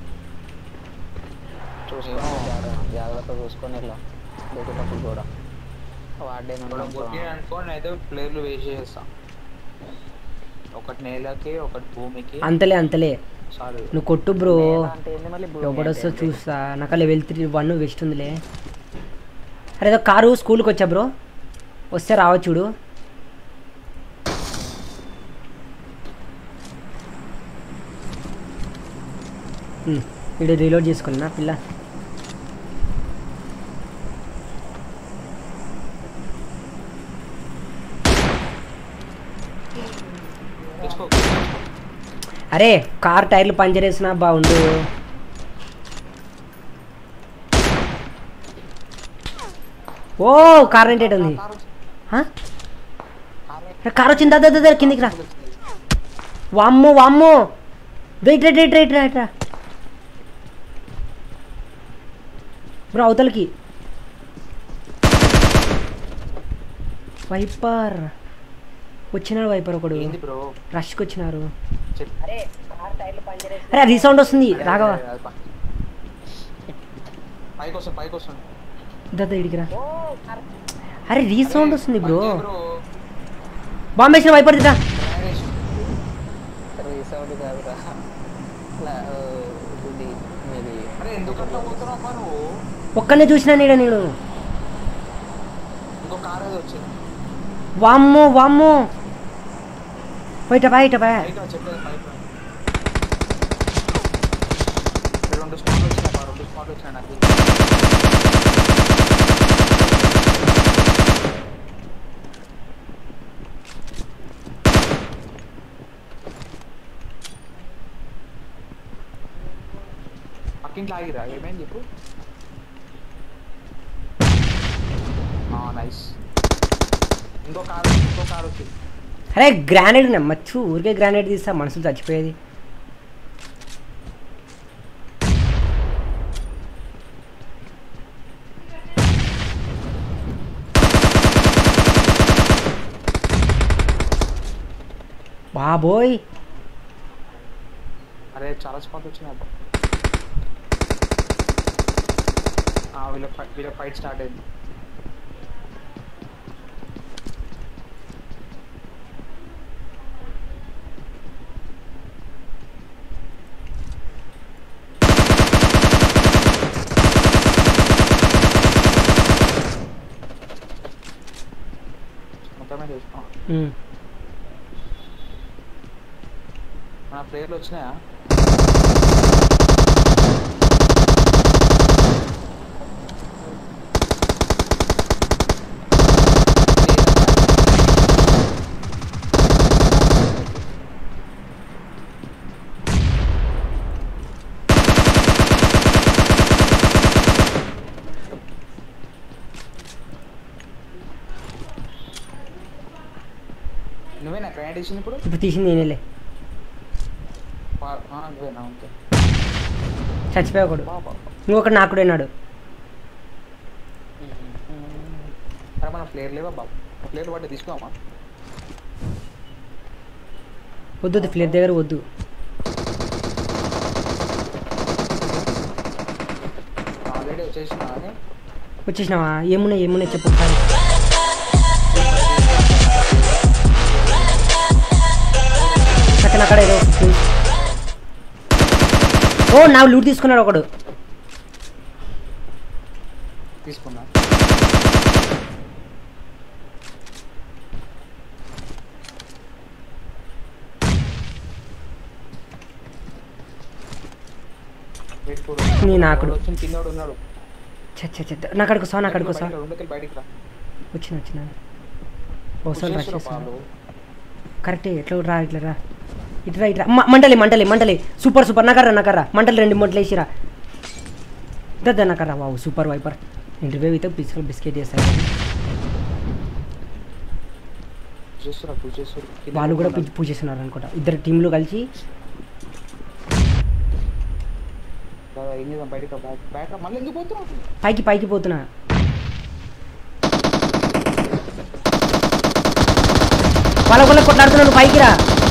చూసుకొని జాగ్రత్త- జాగ్రత్త చూసుకొని ఇలా దూకేటప్పుడు కూడా వాడే మనం కొట్టి అనుకో అయితే ప్లేయర్లు వేస్ట్ చేస్తాం ఒకటి నేలకి ఒకటి భూమికి అంతలే అంతలే సారీ నువ్వు కొట్టు బ్రో నేనా అంటే ఏంది మళ్ళీ భూమి ఎవడొస్తో అంటే ఏంది? చూస్తా నాకు లెవెల్ త్రీ వన్ వెస్ట్ ఉందిలే అరే ఏదో కారు స్కూల్కి వచ్చా బ్రో వస్తే రావచ్చు చూడు వీడియో రీలోడ్ చేసుకున్నా పిల్ల తెచ్చుకో అరే కార్ టైర్లు పంచర్ వేసినా బాగుండు ఓ కార్ రెంటేట్ ఉంది హా? ఏ, కార్ వచ్చింది దా, దా, దా, దా, కిందికి రా వామ్మో వామ్మో right right right right right రా బ్రో అవతలకి వైపర్ వచ్చినాడు వైపర్ ఒకడు ఏంది బ్రో రష్కి వచ్చినారు చెప్పు అరే రీసౌండ్ వస్తుంది రాఘవ పైకి వస్తాను పైకి వస్తాను దద్ద ఇడికి రా అరే రీసౌండ్ వస్తుంది బ్రో బ్రో బాంబే వేసిన వైపర్ దిగా రీసౌండ్ కాదురా ఇట్లా, ఆ, ఇది మీది అరే ఎందుకు అట్లా పోతున్నావు అమ్మా నువ్వు ఒక్కనే చూసినా నీడ నేను ఇంకో కార్ ఏదో వచ్చింది వామ్మో వామ్మో బయట బయట బయ పైకి రా చెప్పేది పైకి రా ఇక్కడ రెండు స్పాట్లు వచ్చినాయి అమ్మా, రెండు స్పాట్లు వచ్చినాయి నాకు పక్కింట్లో ఆగిరా ఏమైంది చెప్పు నైస్ ఇంకో కార్ ఇంకో కార్ వచ్చింది అరే గ్రానైడ్ నమ్మచ్చు ఊరికే గ్రానైడ్ తీస్తా మనుషులు చచ్చిపోయేది బాబోయ్ అరే చాలా స్పాట్ వచ్చినాయి అబ్బా ఆ, వీళ్ళ ఫై- వీళ్ళ ఫైట్ స్టార్ట్ అయింది మొత్తమే చూసుకో ఉమ్. మన ప్లేయర్లు వచ్చినాయా నువ్వేనా గ్రాండ్ ఇచ్చింది ఇప్పుడు ఇప్పుడు తీసింది నేనేలే పా- ఆ, నువ్వేనా ఓకే చచ్చిపోయా ఒకడు బాబా నువ్వు ఒకడు నాకు అన్నాడు అరే మన ప్లేయర్ లేవా బాబు ప్లేయర్ పట్టి తీసుకోమా వద్దు వద్దు ఫ్లేర్ దగ్గర వద్దు ఆల్రెడీ వచ్చేసిన అని వచ్చేసినావా ఏమున్నాయి ఏమున్నాయి చెప్పు ఒకసారి అక్కడ అక్కడ ఏదో ఒకటి. ఓ నా లూట్ తీసుకున్నాడు ఒకడు తీసుకున్నా Wait for- నీ నాకుడు. వాడు వచ్చిన కిందోడు ఉన్నాడు చచ్చ చచ్చ నా అక్కడికి వస్తావా నా అక్కడికి వస్తావా బయటికి రా, రెండుకెళ్ళి బయటికి రా వచ్చిన వచ్చిన ఒకసారి రష్ వచ్చేస్తురా చేస్తాను పాలు. కరెక్టే ఎట్లా రా ఇట్లా రా ఇట్లా ఇట్లా మ- మంటలి మంటలి మంటలి సూపర్ సూపర్ నకర్రా నకర్రా మంటలి రెండు మంటలు వేసిరా దద్ద నకర్రా వావు సూపర్ వైపర్ ఇంటర్వ్యూ అయితే బిస్కెట్ బిస్కెట్ చేస్తారు చూస్తురా, పూజ చేస్తురా. కింద వాళ్ళు కూడా ఉన్నారు. పూజ చేస్తున్నారు అనుకుంటా ఇద్దరు టీంలు కలిసి రా, ఏం చేద్దాం బయటికి రా, బ్యాక్ బ్యాక్ రా. మళ్ళీ ఎందుకు పోతున్నావు పైకి పైకి పోతున్నా వాళ్ళ వాళ్ళ కొట్లాడుతున్నావు నువ్వు పైకి రా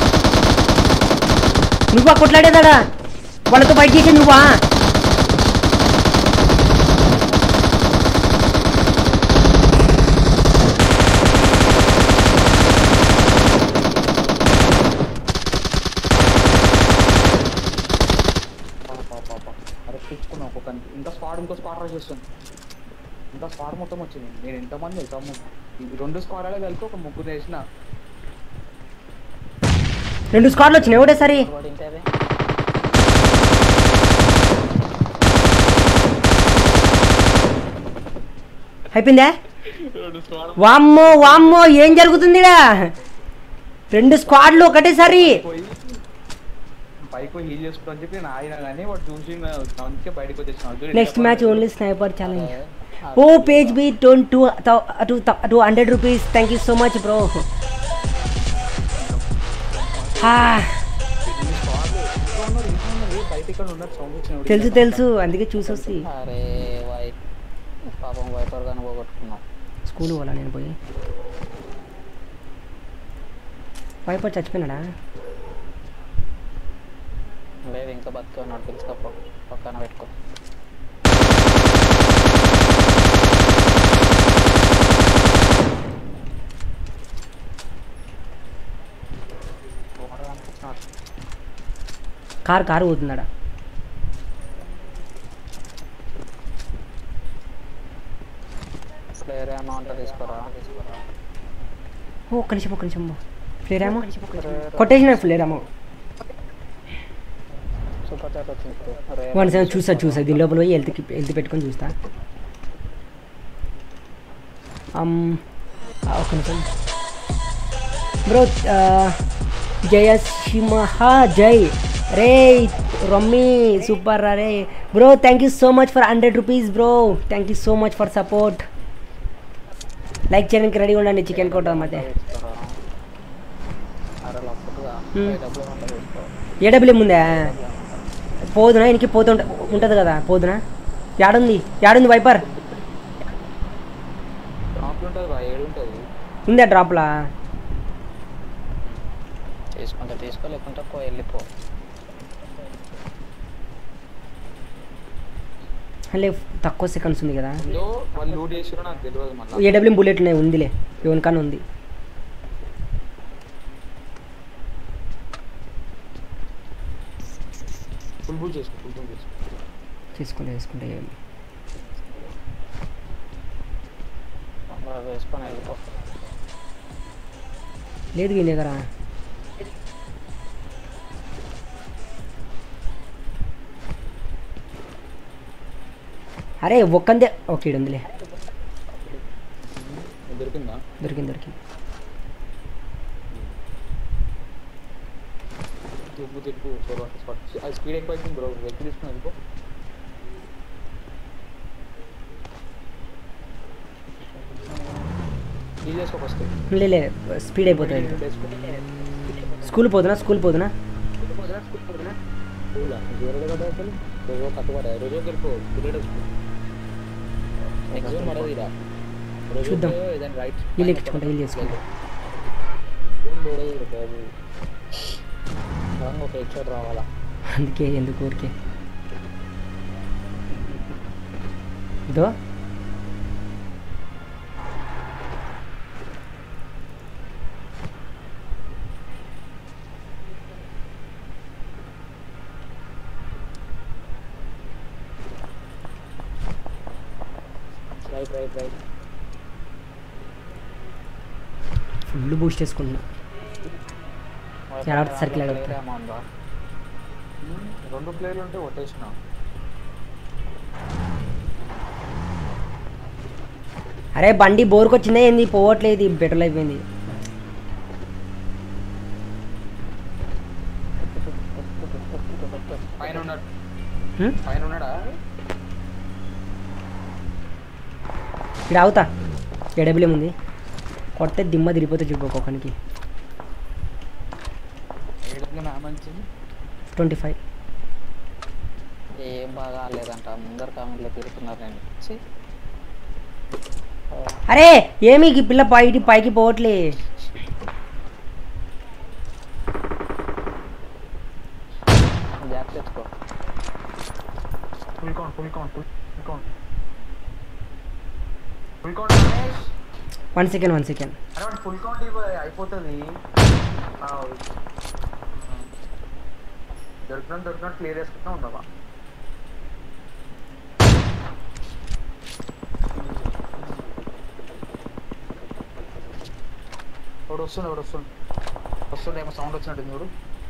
నువ్వా కొట్లాడేదాడా వాళ్ళతో బయట చేసేది నువ్వా స్క్వాడ్ రష్ వస్తుంది ఇంకా స్క్వాడ్ మొత్తం వచ్చింది నేను ఎంతమంది వెళ్తాము ఈ రెండు స్క్వాడ్లే కలిపి ఒక ముగ్గురు వేసిన రెండు స్క్వాడ్లు వచ్చినాయి ఒకటేసారి వాడు ఇంటేది అయిపోయిందా వామ్మో వామ్మో ఏం జరుగుతుందిడా రెండు స్క్వాడ్లు ఒకటేసారి పోయి పైకి పోయి హీల్ చేసుకుంటా అని చెప్పి నేను ఆగిన కానీ వాడు చూసి అందుకే బయటకు వచ్చేసిన next match only sniper challenge oh పేజ్ బి టోన్ two two two hundred rupees thank you so much bro బయట ఇక్కడ ఉన్నారు సౌండ్ వచ్చిన తెలుసు తెలుసు అందుకే చూసొచ్చి అరే వై పాపం వైపర్ గాని పోగొట్టుకున్నాం స్కూల్ పోలా నేను పోయి వైపర్ చచ్చిపోయినాడా లేదు ఇంకా బతికే ఉన్నాడు తెలుసుకోపో పక్కన పెట్టుకో కారు కారు పోతున్నాడా ప్లేయర్ ఏమో అంటే తీసుకోరా తీసుకోరా ఓ ఒక్క నిమిషం ఒక్క నిమిషం ఫ్లేరామో కొట్టేసిన ఫ్లేరామో సూపర్ చాట్ వచ్చింది అరే వన్ సెవెన్ చూసా చూసా దీని లోపల పోయి హెల్త్కి హెల్త్ పెట్టుకొని చూస్తా అమ్, ఆ, ఒక్క నిమిషం బ్రో జయ సింహ జై రే రమ్మీ సూపర్ రే bro thank you so much for hundred rupees bro thank you so much for support like చేయడానికి రెడీగా ఉండండి చికెన్ కోట మధ్య తీసుకోరా అరే లప్పుడుగా Hmm. డబ్బులు అంటే తీసుకో ఏడబ్ల్యూ ఉందా పోదునా ఇంటికి పోతుంట ఉంటుంది కదా పోదునా యాడుంది యాడుంది వైపర్ డ్రాప్ ఉంటుంది బా ఏడు ఉంటుంది ఉందా డ్రాప్లా తీసుకుంటే తీసుకో లేకుంటే పో వెళ్ళిపో లే తక్కువ సెకండ్స్ ఉంది కదా ఉందో వాళ్ళు లూట్ చేసిరో నాకు తెలియదు మళ్ళీ ఏడబ్ల్యూ బుల్లెట్ ఉన్నాయి ఉందిలే ఎవరికన్నా ఉంది ఫుల్ ఫుల్ చేసుకో ఫుల్ ఫుల్ చేసుకో తీసుకుంటే తీసుకుంటే తొందరగా వేసుకొని వెళ్ళిపో లేదు వీని దగ్గర అరే ఒక్కందే ఓకే ఈడ ఉందిలే దొరికిందా దొరికింది దొరికింది తిప్పు తిప్పు ఫోర్ వన్ స్పాట్ అది స్పీడ్ ఎక్కువ అవుతుంది బ్రో వెక్కి తీసుకుని వెళ్ళిపో హీల్ చేసుకో ఫస్ట్ లే లే స్పీడ్ అయిపోతుంది స్కూల్ పోతున్నా స్కూల్ పోతున్నా జోరుగా కదా అసలు రోజు కట్టుబడా రోజు వెళ్ళిపో బుల్లెట్ వచ్చి ఎగ్జామ్ పడదు ఇలా రోజు చూద్దాం. ఏదైనా రైట్ వీళ్ళు ఎక్కించుకుంటా వీళ్ళు చేసుకుంటా బాబు రంగు ఒక హెడ్ షాట్ రావాలా అందుకే ఎందుకు ఊరికే ఇదో right right right full boost చేసుకుంటున్నా ఎలా సర్కిల్ ఎలా ప్లేయర్ ఏమో ఉందా రెండు ప్లేయర్లు ఉంటే కొట్టేసిన అరే బండి బోర్కొచ్చిందే ఏంది పోవట్లేదు ఇది పెట్రోల్ అయిపోయింది పైన ఉన్నాడు హ్మ్? పైన ఉన్నాడా ఇక్కడ అవుతా ఎడబిలేం ఉంది కొడితే దిమ్మ తిరిగిపోతే చూపు ఒక్కొక్కనికి ఏడుగా నా మంచిది ట్వంటీ ఫైవ్ ఏం బాగా లేదంట ముందర కామెంట్లో తిరుగుతున్నారు నేను ఛీ. అరే ఏమి ఈ పిల్ల పైకి పైకి పోవట్లే జాక్ తెచ్చుకో full count full count full count full count Ramesh one second one second అరే వాడు ఫుల్ కౌంట్ ఇవ్వ అయిపోతుంది దొరికిన దొరికినట్టు క్లియర్ చేసుకుంటా ఉండవా వాడు వస్తుండు వాడు వస్తుండు వస్తుండే ఏమో సౌండ్ వచ్చినట్టు చూడు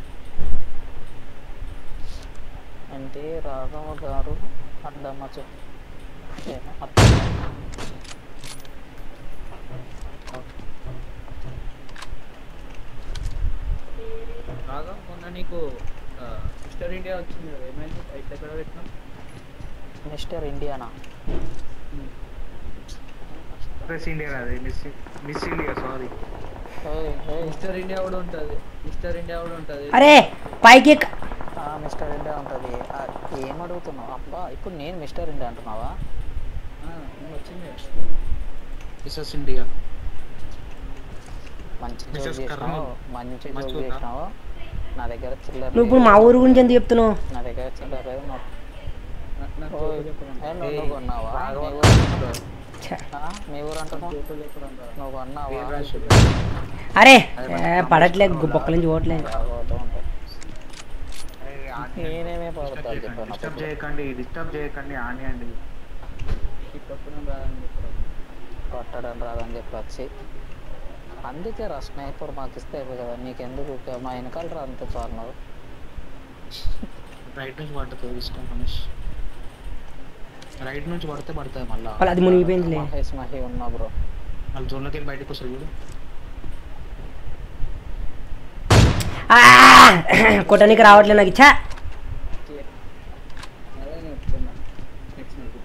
అంటే రాఘవ గారు అడ్డమ్మ చె- ఏమో అర్థం కాదు. రాగా మొన్న నీకు మిస్టర్ ఇండియా వచ్చింది కదా ఏమైంది అయితే ఎక్కడ పెట్టినాం మిస్టర్ ఇండియానా మిస్ ఇండియా కాదు మిస్ మిస్ ఇండియా సారీ ఏయ్, ఏయ్, మిస్టర్ ఇండియా కూడా ఉంటుంది మిస్టర్ ఇండియా కూడా ఉంటుంది అరే పైకి ఎక్క- ఆ, మిస్టర్ ఇండియా ఉంటుంది ఏం అడుగుతున్నావు అబ్బా ఇప్పుడు నేను మిస్టర్ ఇండియా అంటున్నావా వచ్చింది మిస్సెస్ ఇండియా మంచి జోక్ Mrs. చేసినావు కర్నూల్. మంచి జోక్ మంచిగా ఉందా? చేసినావు నా దగ్గర చిల్లర నువ్వు ఇప్పుడు మా ఊరు గురించి ఎందుకు చెప్తున్నావు నా దగ్గర చిల్లర లేదు నా- నాకు ఓయ్, జోకులు చెప్పడం ఏ, రాదు. నువ్వు నువ్వు కొన్నావా రాఘవ మీ ఊరు అంటున్నావు. ఛ. ఆ, మీ ఊరు అంటున్నావు జోకులు చెప్పడం రాదు. నువ్వు కొన్నావా వీరరాజు. అరే ఏ, పడట్లే బొక్కల నుంచి ఓట్లే రాఘవతో ఉంటాయి. అరే, ఆని నేనేమే డిస్టర్బ్ పడతాను చేయకండి, చెప్పాను డిస్టర్బ్ చేయకండి డిస్టర్బ్ చేయకండి ఆని అండి ఈ కొట్టడం రాదని చెప్పడం కొట్టడం రాదని చెప్పి వచ్చి అందుకే రా స్నైపర్ మాకు ఇస్తే అయిపోయి కదా నీకెందుకు ఇక మా వెనకాల రా అంతే చాలు నువ్వు రైట్ నుంచి పడుతుంది ఇష్టం రమేష్ రైట్ నుంచి పడితే పడతాయి మళ్ళా వాళ్ళు అది మునిగిపోయిందిలే మహేష్ మహి ఉన్నా బ్రో వాళ్ళు జోన్లోకి వెళ్ళి బయటకు వస్తారు చూడు ఆ! కొట్టడానికి రావట్లే నాకు ఇచ్చా అదే నేను చెప్తున్నా నెక్స్ట్ నీకు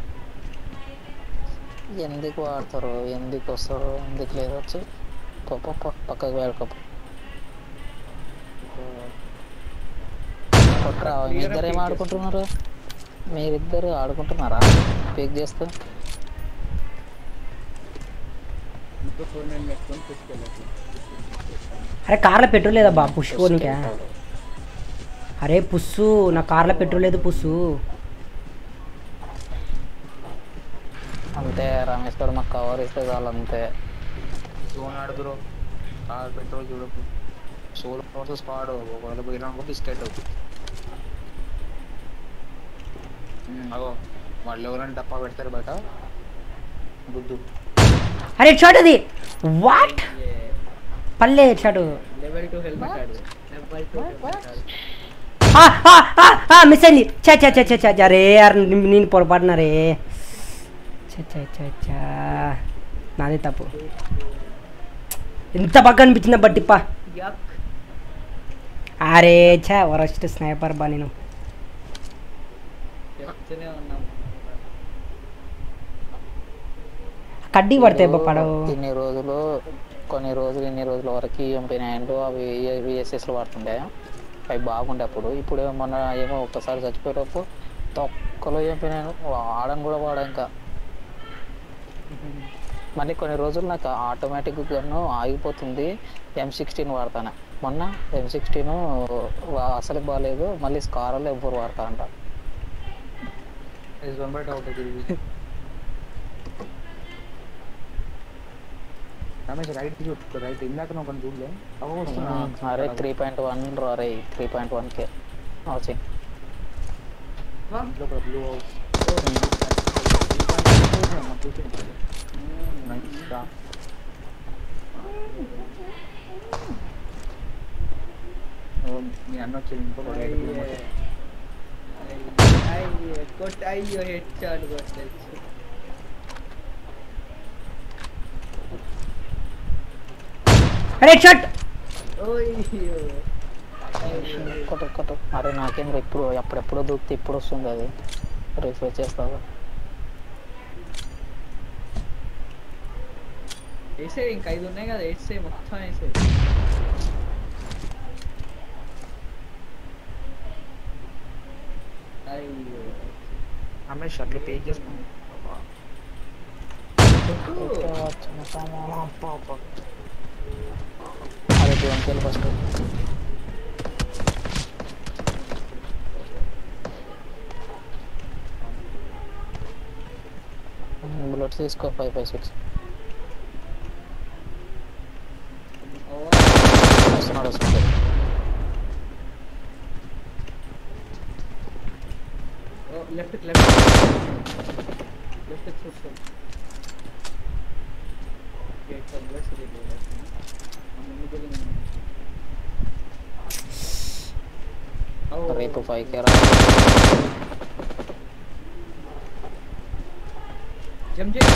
ఎందుకు వాడతారు ఎందుకు వస్తారు ఎందుకు లేదు వచ్చి పో, పో, పో, పక్కకు వెళ్ళకపో కొట్టరా మీ ఇద్దరు ఏం ఆడుకుంటున్నారు మీరిద్దరు ఆడుకుంటున్నారా పిక్ చేస్తూ ఇంకో ఫోన్ నేను పెట్టుకొని తీసుకెళ్ళచ్చు అరే కార్లో పెట్రోల్ లేదా బా పుష్కోనికా అరే పుస్సు నా కార్లో పెట్రోల్ లేదు పుస్సు అంతే రమేష్ గారు మాకు కవర్ ఇస్తే చాలు అంతే జోన్ ఆడుతురు కార్ పెట్రోల్ చూడకు సోలో వర్సెస్ స్క్వాడ్ ఒకవేళ పోయినా కూడా బిస్కెట్ అగో వాళ్ళు ఎవరైనా డప్పా పెడతారు బయట గుద్దు అరే షాట్ అది వాట్ పల్లె షాట్ లెవెల్ టూ హెల్మెట్ ఆడు లెవెల్ టూ హెల్మెట్ ఆడు మిస్ అయింది చా చా చా చా చా అరే యార్ ని- నేను పొరపాటున రే చా చా చా చా నాదే తప్పు ఎంత బాగా అనిపించిందా బట్టిప్ప యక్ అరే చా వరస్ట్ స్నైపర్ బా నేను చెప్తూనే ఉన్నాం కడ్డీ పడతాయి బా పడవు ఇన్ని రోజులు కొన్ని రోజులు ఇన్ని రోజుల వరకు ఎంపీ నైన్లు అవి విఎస్ఎస్లు వాడుతుండే అవి బాగుండే అప్పుడు ఇప్పుడు ఏమో మొన్న ఏమో ఒక్కసారి చచ్చిపోయేటప్పుడు తొక్కలో ఎంపీ నైన్ వాడని కూడా వాడా ఇంకా మళ్ళీ కొన్ని రోజులు నాకు ఆటోమేటిక్ గన్ను ఆగిపోతుంది ఎం సిక్స్టీన్ వాడతాను మొన్న ఎం సిక్స్టీన్ అసలు బాగాలేదు మళ్ళీ స్కార్లో ఎవ్వరు వాడతా అంట వన్ బయట అవుట్ తిరిగి రమేష్ రైట్ చూడు రైట్ ఇందాక నువ్వు కొన్ని చూడలే అవ్వ వస్తున్నా అరే త్రీ పాయింట్ వన్ అరే త్రీ పాయింట్ వన్కే వచ్చి ఇంట్లో బ్లూ హౌస్ మీ అన్న వచ్చి ఇంకో అయ్యో కొట్ట అయ్యో హెడ్ షాట్ కొట్టచ్చు అరే షాట్ ఓయ్యో కొట్టు కొట్టు అరే నాకేం రా ఇప్పుడు ఎప్పుడెప్పుడో దూకితే ఇప్పుడు వస్తుంది అది రిఫ్రెష్ చేస్తావా వేసే ఇంకా ఐదు ఉన్నాయి కదా వేసే మొత్తం వేసే అయ్యో రమేష్ అట్లా పే చేసుకుని అరే జోన్కి ఫస్ట్ బుల్లెట్స్ తీసుకో ఫైవ్ ఫైవ్ సిక్స్ వస్తున్నాడు వస్తున్నాడు లెఫ్ట్ లెఫ్ట్ లెఫ్ట్ చూసుకో రేపు ఫైవ్ కే రా జంప్ చేయి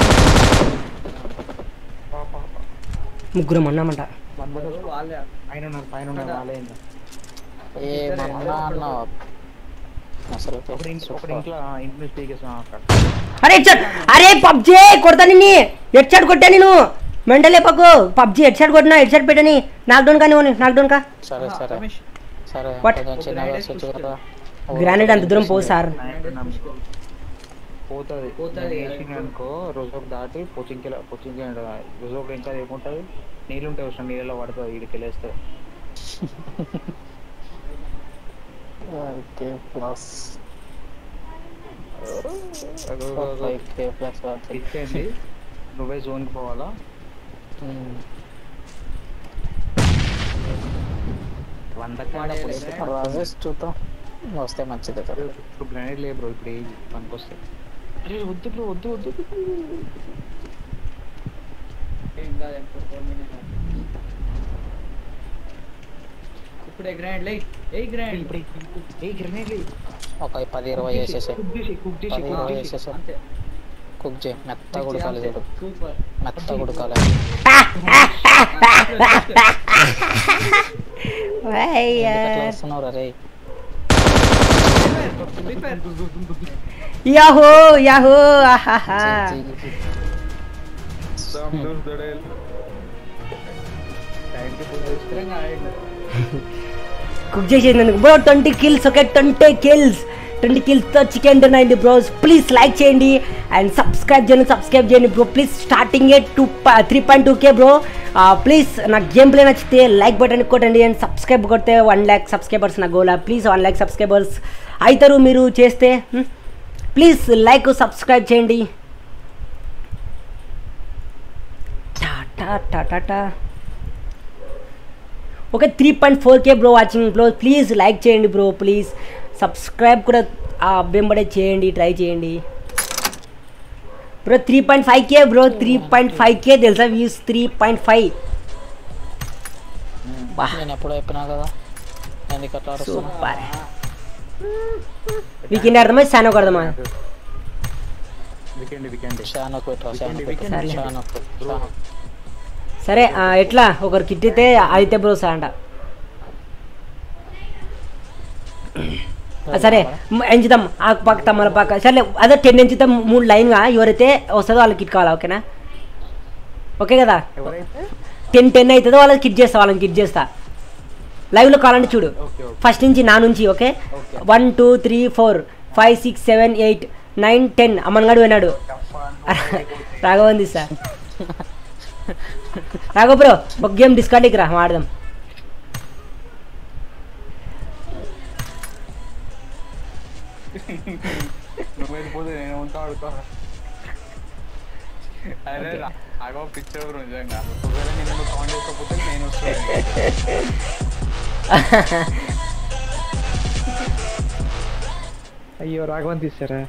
ముగ్గురం అన్నామంట వాళ్ళే పైన ఉన్నారు పైన ఉన్నారు వాళ్ళే ఇంకా. ఏ మన్నా అన్నావు అసలు ఒకటి ఇంట్లో ఒకటి ఇంట్లో ఆ, ఇంట్లో స్పీక్ అక్కడ అరే హెడ్షాట్ అరే పబ్జీ కొడతా నిన్ను హెడ్షాట్ కొట్టా నేను మెంటలే పక్కు పబ్జీ హెడ్షాట్ కొట్టినా హెడ్షాట్ పెట్టని నాక్డౌన్ కానీ నాక్డౌన్ కా సరే సరే రమేష్ సరే What? కొంచెం చిన్నగా స్విచ్ కదా గ్రానైట్ అంత దూరం పోదు సార్ పోతుంది పోతది. వేసింది అనుకో రోజుకు దాటి పొచ్చింకి పొచ్చింకి రోజుకు ఇంకా ఏముంటుంది నీళ్ళు ఉంటాయి వచ్చిన నీళ్ళలో పడుతుంది వీడికి వెళ్ళేస్తే K plus five K plus ఇచ్చేయండి నువ్వే జోన్కి పోవాలా వంద కాడ రాజేష్ చూద్దాం వస్తే మంచిది కదా ఇప్పుడు గ్రానైట్ లేదు బ్రో ఇప్పుడు ఏది పనికొస్తే అరే వద్దు బ్రో వద్దు వద్దు ఏం కాదు ఎంత ఫోర్ మినిట్ ఇప్పుడే గ్రాండ్ లై ఏ గ్రాండ్ ఇప్పుడు ఏ గ్రానైట్ లేదు ఒక పది ఇరవై వేసేసే కుక్ చేసి కుక్ చేసి పది కుక్ ఇరవై చేసి వేసేసే అంతే కుక్ చేయి మెత్తగా ఉడకాలి చూడు సూపర్ మెత్తగా ఉడకాలి ఎందుకు వస్తున్నావు రే యాహో యాహో ఆహాహా స్థిరంగా ఆడండి కుక్ చేసేందుకు bro twenty kills okay twenty kills twenty కిల్స్తో చికెన్ డిన్ అయింది బ్రోస్ ప్లీజ్ లైక్ చేయండి అండ్ సబ్స్క్రైబ్ చేయండి సబ్స్క్రైబ్ చేయండి bro please starting a two three point two K bro please నాకు గేమ్ ప్లే నచ్చితే లైక్ బటన్ కొట్టండి and subscribe కొడితే one lakh subscribers నా గోలా ప్లీజ్ వన్ ల్యాక్ సబ్స్క్రైబర్స్ అవుతారు మీరు చేస్తే ప్లీజ్ లైక్ సబ్స్క్రైబ్ చేయండి టా టా టా టా టా okay three point four K bro watching bro please like చేయండి బ్రో ప్లీజ్ సబ్స్క్రైబ్ కూడా ఆ వెంబడే చేయండి ట్రై చేయండి bro three point five K bro three point five K తెలుసా వ్యూస్ త్రీ పాయింట్ ఫైవ్ బా నేను ఎప్పుడో చెప్పినా కదా ఎందుకు అట్లా అరుస్తున్నా సూపర్ వీకెండ్ అర్థమా శానో అర్థమా వీకెండ్ వీకెండ్ షానోకు పెట్టరా షానోకు weekend, పెట్టు weekend. షానోకు షానోకు సరే ఆ, ఎట్లా ఒకరు కిట్ అయితే అయితే బ్రో అంట ఆ, సరే మ్, ఎంచుదాం ఆ పక్క తమ్మల పక్క సరే అదే టెన్ ఎంచుతాం మూడు లైన్గా ఎవరైతే వస్తుందో వాళ్ళకి కిట్ కావాలా ఓకేనా ఓకే కదా ఎవరైతే టెన్ టెన్ అవుతుందో వాళ్ళకి కిట్ చేస్తా వాళ్ళని కిట్ చేస్తా లైవ్లో కావాలంటే చూడు ఓకే ఓకే ఫస్ట్ నుంచి నా నుంచి okay Okay. One two three four five six seven eight nine ten అమ్మన్గాడు విన్నాడు రాఘవంది సార్ రాఘవ బ్రో ఒక గేమ్ డిస్కౌంట్కి రా ఆడదాం నువ్వు వెళ్ళిపోతే నేను ఉంటా ఆడుకో అరే ఆగో పిక్చర్ బ్రో నిజంగా ఒకవేళ నేను నువ్వు కాల్ చేసుకోకపోతే నేను వస్తాను అయ్యో రాఘవన్ తీసారా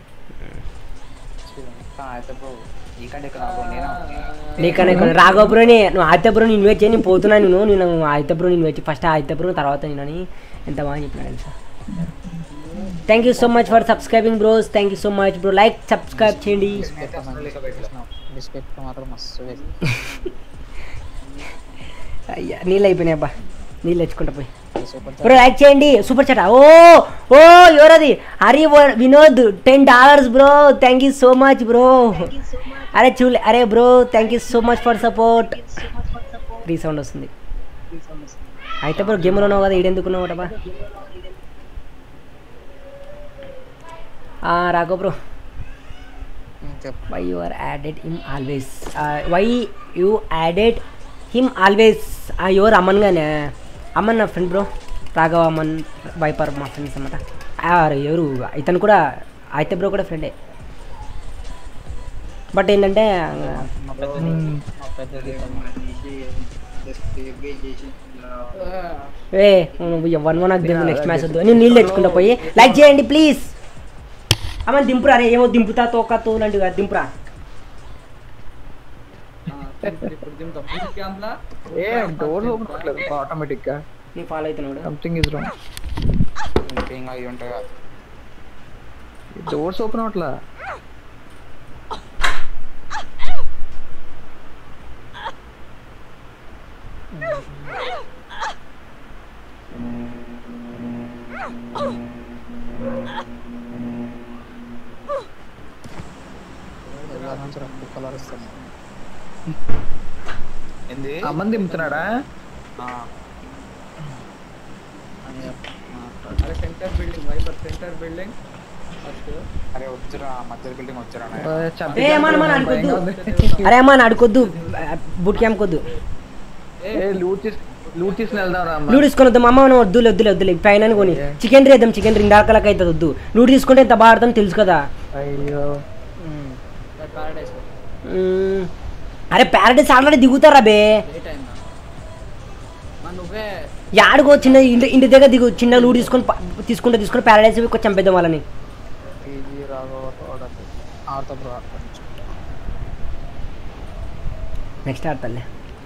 అయితే బ్రో ఈ కంటే ఎక్కడ బ్రో నేనా నీకన్నా ఇక్కడ రాఘవ బ్రోని నువ్వు ఆదిత్య బ్రోని ఇన్వైట్ చేయి నేను పోతున్నా నేను నేను ఆదిత్య బ్రోని ఇన్వైట్ చేయి ఫస్ట్ ఆదిత్య బ్రో తర్వాత నేను అని ఎంత బాగా చెప్పినాడు sir thank you so much for subscribing bros thank you so much bro like subscribe చేయండి బిస్కెట్ మాత్రం మస్తు వేసి అయ్యా నీళ్ళు అయిపోయినాయి అబ్బా నీళ్ళు తెచ్చుకుంటా పోయి సూపర్ బ్రో లైక్ చేయండి సూపర్ చాట్ ఓ ఓ ఎవరది హరి వ- Vinod ten dollars bro thank you so much bro అరే చూలే అరే bro thank you so much for support resound వస్తుంది అయితే బ్రో గేమ్లో ఉన్నావు కదా ఈడెందుకున్నావు అటబా రాఘో బ్రో చెప్పు why you are added him always why you added him always ఎవరు అమ్మన్ గానే అమ్మన్ నా friend bro Raghava Amman viper మా ఫ్రెండ్స్ అనమాట ఎవరు ఇతను కూడా అయితే బ్రో కూడా ఫ్రెండే బట్ ఏంటంటే మా పెద్దది మా పెద్దది ఏ వన్ వన్ నాకు దింపు నెక్స్ట్ మ్యాచ్ వద్దు నేను నీళ్ళు తెచ్చుకుంటా పోయి లైక్ చేయండి ప్లీజ్ అమ్మ దింపురా రే ఏమో దింపుతా తోక తోలంటివి కదా దింపురా ఇప్పుడు దింపుతాం బూట్ క్యాంప్ లా ఏ డోర్ ఓపెన్ అవ్వట్లేదు ఆటోమేటిక్ గా నీ ఫాలో అవుతున్నాడు సంథింగ్ ఇస్ రాంగ్ ఇంకా అవి ఉంటాయి కదా. డోర్స్ ఓపెన్ అవ్వట్లా ఏంది అమ్మని దింపుతున్నాడా ఆ, అరే centre building viper centre building first అరే వచ్చురా మధ్య బిల్డింగ్ వచ్చురా నాయన. ఆ, ఏ చంపేశాడు. మన మన భయంగా అనుకోద్దు ఉంది. అరే అమ్మా అడుకొద్దు బూట్ క్యాంప్ కొద్దు ఏ లూట్ తీసి లూట్ తీసుకుని వెళ్దాం రా అమ్మ లూట్ తీసుకొని వద్దాం అమ్మ మనం వద్దులే వద్దులే వద్దులే పైన కొని చికెన్ రేద్దాం చికెన్ రింగ్ దాకలకి అవుతుంది వద్దు లూట్ తీసుకుంటే ఎంత బాగా ఆడుతుందో తెలుసు కదా అయ్యో పారాడైస్ మ్మ్. అరే ప్యారడైస్ ఆల్రెడీ దిగుతారా బే లేట్ అయిందా మరి నువ్వే యాడుకో చిన్న ఇంటి ఇంటి దగ్గర దిగు చిన్న లూట్ తీసుకొని ప- తీసుకుంటే తీసుకొని ప్యారడైస్ కొంచెం చంపేద్దాం వాళ్ళని పీజీ రాఘవ ఆడద్దు ఆడతా బ్రో నెక్స్ట్ ఆడతాలే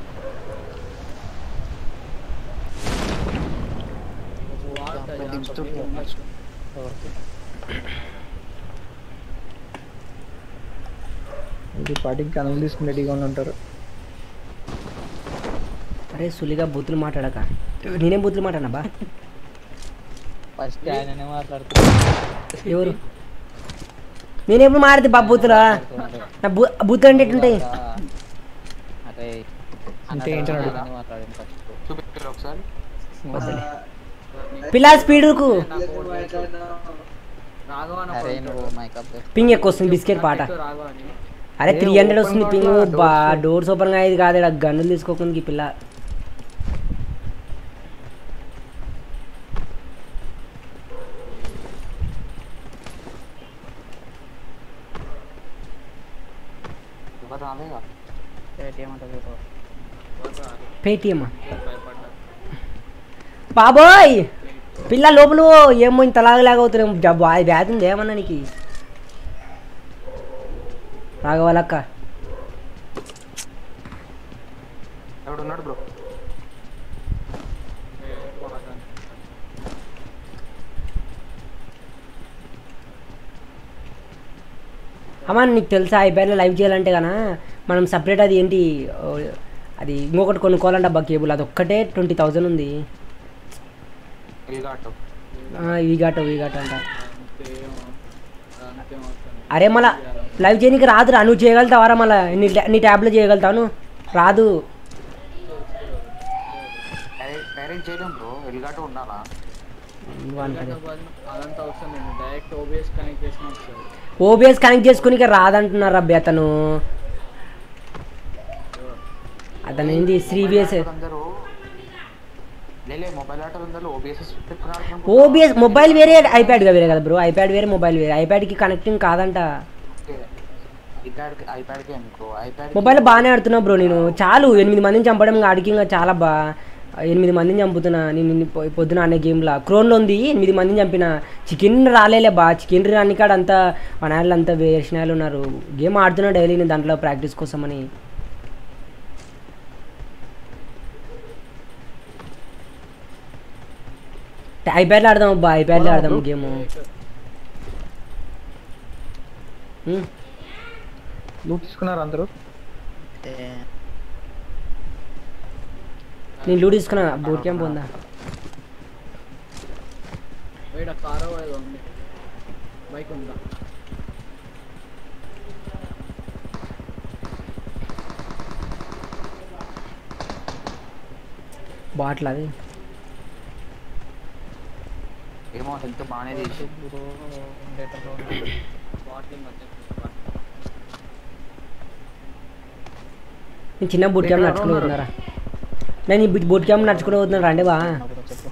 ఇది పాటికి గనులు తీసుకుని రెడీగా ఉండి ఉంటారు అరే సులిగా బూతులు మాట్లాడక నేనేం బూతులు మాట్లాడినా బా ఫస్ట్ ఆయననే మాట్లాడుతున్నా ఎవరు నేనెప్పుడు మాడితే బా బూతులా నా బూ బూతులు అంటే ఎట్లుంటాయి అరే అంటే ఏంటని అడుగు. మాట్లాడింది ఫస్ట్ చూపించారు ఒకసారి పిల్ల స్పీడ్కు రాఘవ అని అరే ఒక నువ్వు మైకప్ పింగ్ ఎక్కువ వస్తుంది బిస్కెట్ పాట రాఘవ అని అరే త్రీ హండ్రెడ్ వస్తుంది పింగ్ doors బా డోర్స్ ఓపెన్ గా ఇది కాదు ఈడ గన్నులు తీసుకోకుండా ఈ పిల్ల ఎవరు రాలేగా పేటిఎం ఉంటుంది బ్రో పేటిఎం భయపడ్డా బాబోయ్ పిల్ల లోపల ఏమో ఇంత లాగలాగా అవుతున్నాం బ్యాత్ ఉంది ఏమన్నా నీకు రాగవాలక్క ఎవడున్నాడు బ్రో అమ్మా నీకు తెలుసా ఐప్యాడ్లో లైవ్ చేయాలంటే కన్నా మనం సపరేట్ అది ఏంటి ఓ, అది ఇంకొకటి కొనుక్కోవాలంటే అబ్బా కేబుల్ అది ఒక్కటే ట్వంటీ థౌజండ్ ఉంది ఎల్గాటో ఈ గాట ఈ గాట అంట అంతేమో అంతేమో అవుతుంది. అరే మళ్ళా లైవ్ చేయనీకి రాదురా నువ్వు చేయగలుగుతావారా మళ్ళా నీ ట్యా- నీ ట్యాబ్లో చేయగలుగుతాను రాదు పేరెంట్ చేయలేం బ్రో ఎల్గాటో ఉండాలా నువ్వు అంటది. అదంతా అవసరం లేదు డైరెక్ట్ ఓబిఎస్ కనెక్ట్ చేసిన వస్తుంది ఓబిఎస్ కనెక్ట్ చేసుకుని రాదంటున్నారు అబ్బాయి అతను అతను ఏంది శ్రీబిఎస్ అందరూ లేలే మొబైల్ ఆటలు అందరూ ఓబిఎస్ పెట్టుకున్నారు ఓబిఎస్ మొబైల్ వేరే ఐప్యాడ్ వేరే కదా బ్రో ఐప్యాడ్ వేరే మొబైల్ వేరే ఐప్యాడ్కి కనెక్టింగ్ కాదంట ఐప్యాడ్ ఐప్యాడ్కి అనుకో ఐప్యాడ్ మొబైల్ బాగానే ఆడుతున్నావు బ్రో నేను చాలు ఎనిమిది మందిని చంపడం ఆడికి ఇంకా చాలా బా ఎనిమిది మందిని చంపుతున్నా నేను నిన్న పొ- పొద్దున అనే గేమ్లో క్రోన్లో ఉంది ఎనిమిది మందిని చంపిన చికెన్ రాలేలే బా చికెన్ రాని కాడ అంతా వనాళ్ళు అంతా వేసినాలు ఉన్నారు గేమ్ ఆడుతున్నా డైలీ నేను దాంట్లో ప్రాక్టీస్ కోసమని ఐప్యాడ్లో ఆడదాం అబ్బా ఐప్యాడ్లో ఆడదాం గేమ్ లూట్ తీసుకున్నారు అందరూ నేను లూడ్ తీసుకున్నా బూట్ క్యాంప్ ఉందా బయట కారో ఏదో ఉంది బైక్ ఉందా బాటిల్ అది ఏమో హెల్త్ బాగానే చేసి బాటిల్ మధ్య నేను చిన్న బూట్ క్యాంప్ నడుచుకుని పోతున్నారా నేను ఈ బూట్- బూట్ క్యాంప్ నడుచుకుని పోతున్నారా అంటే బా చెప్పు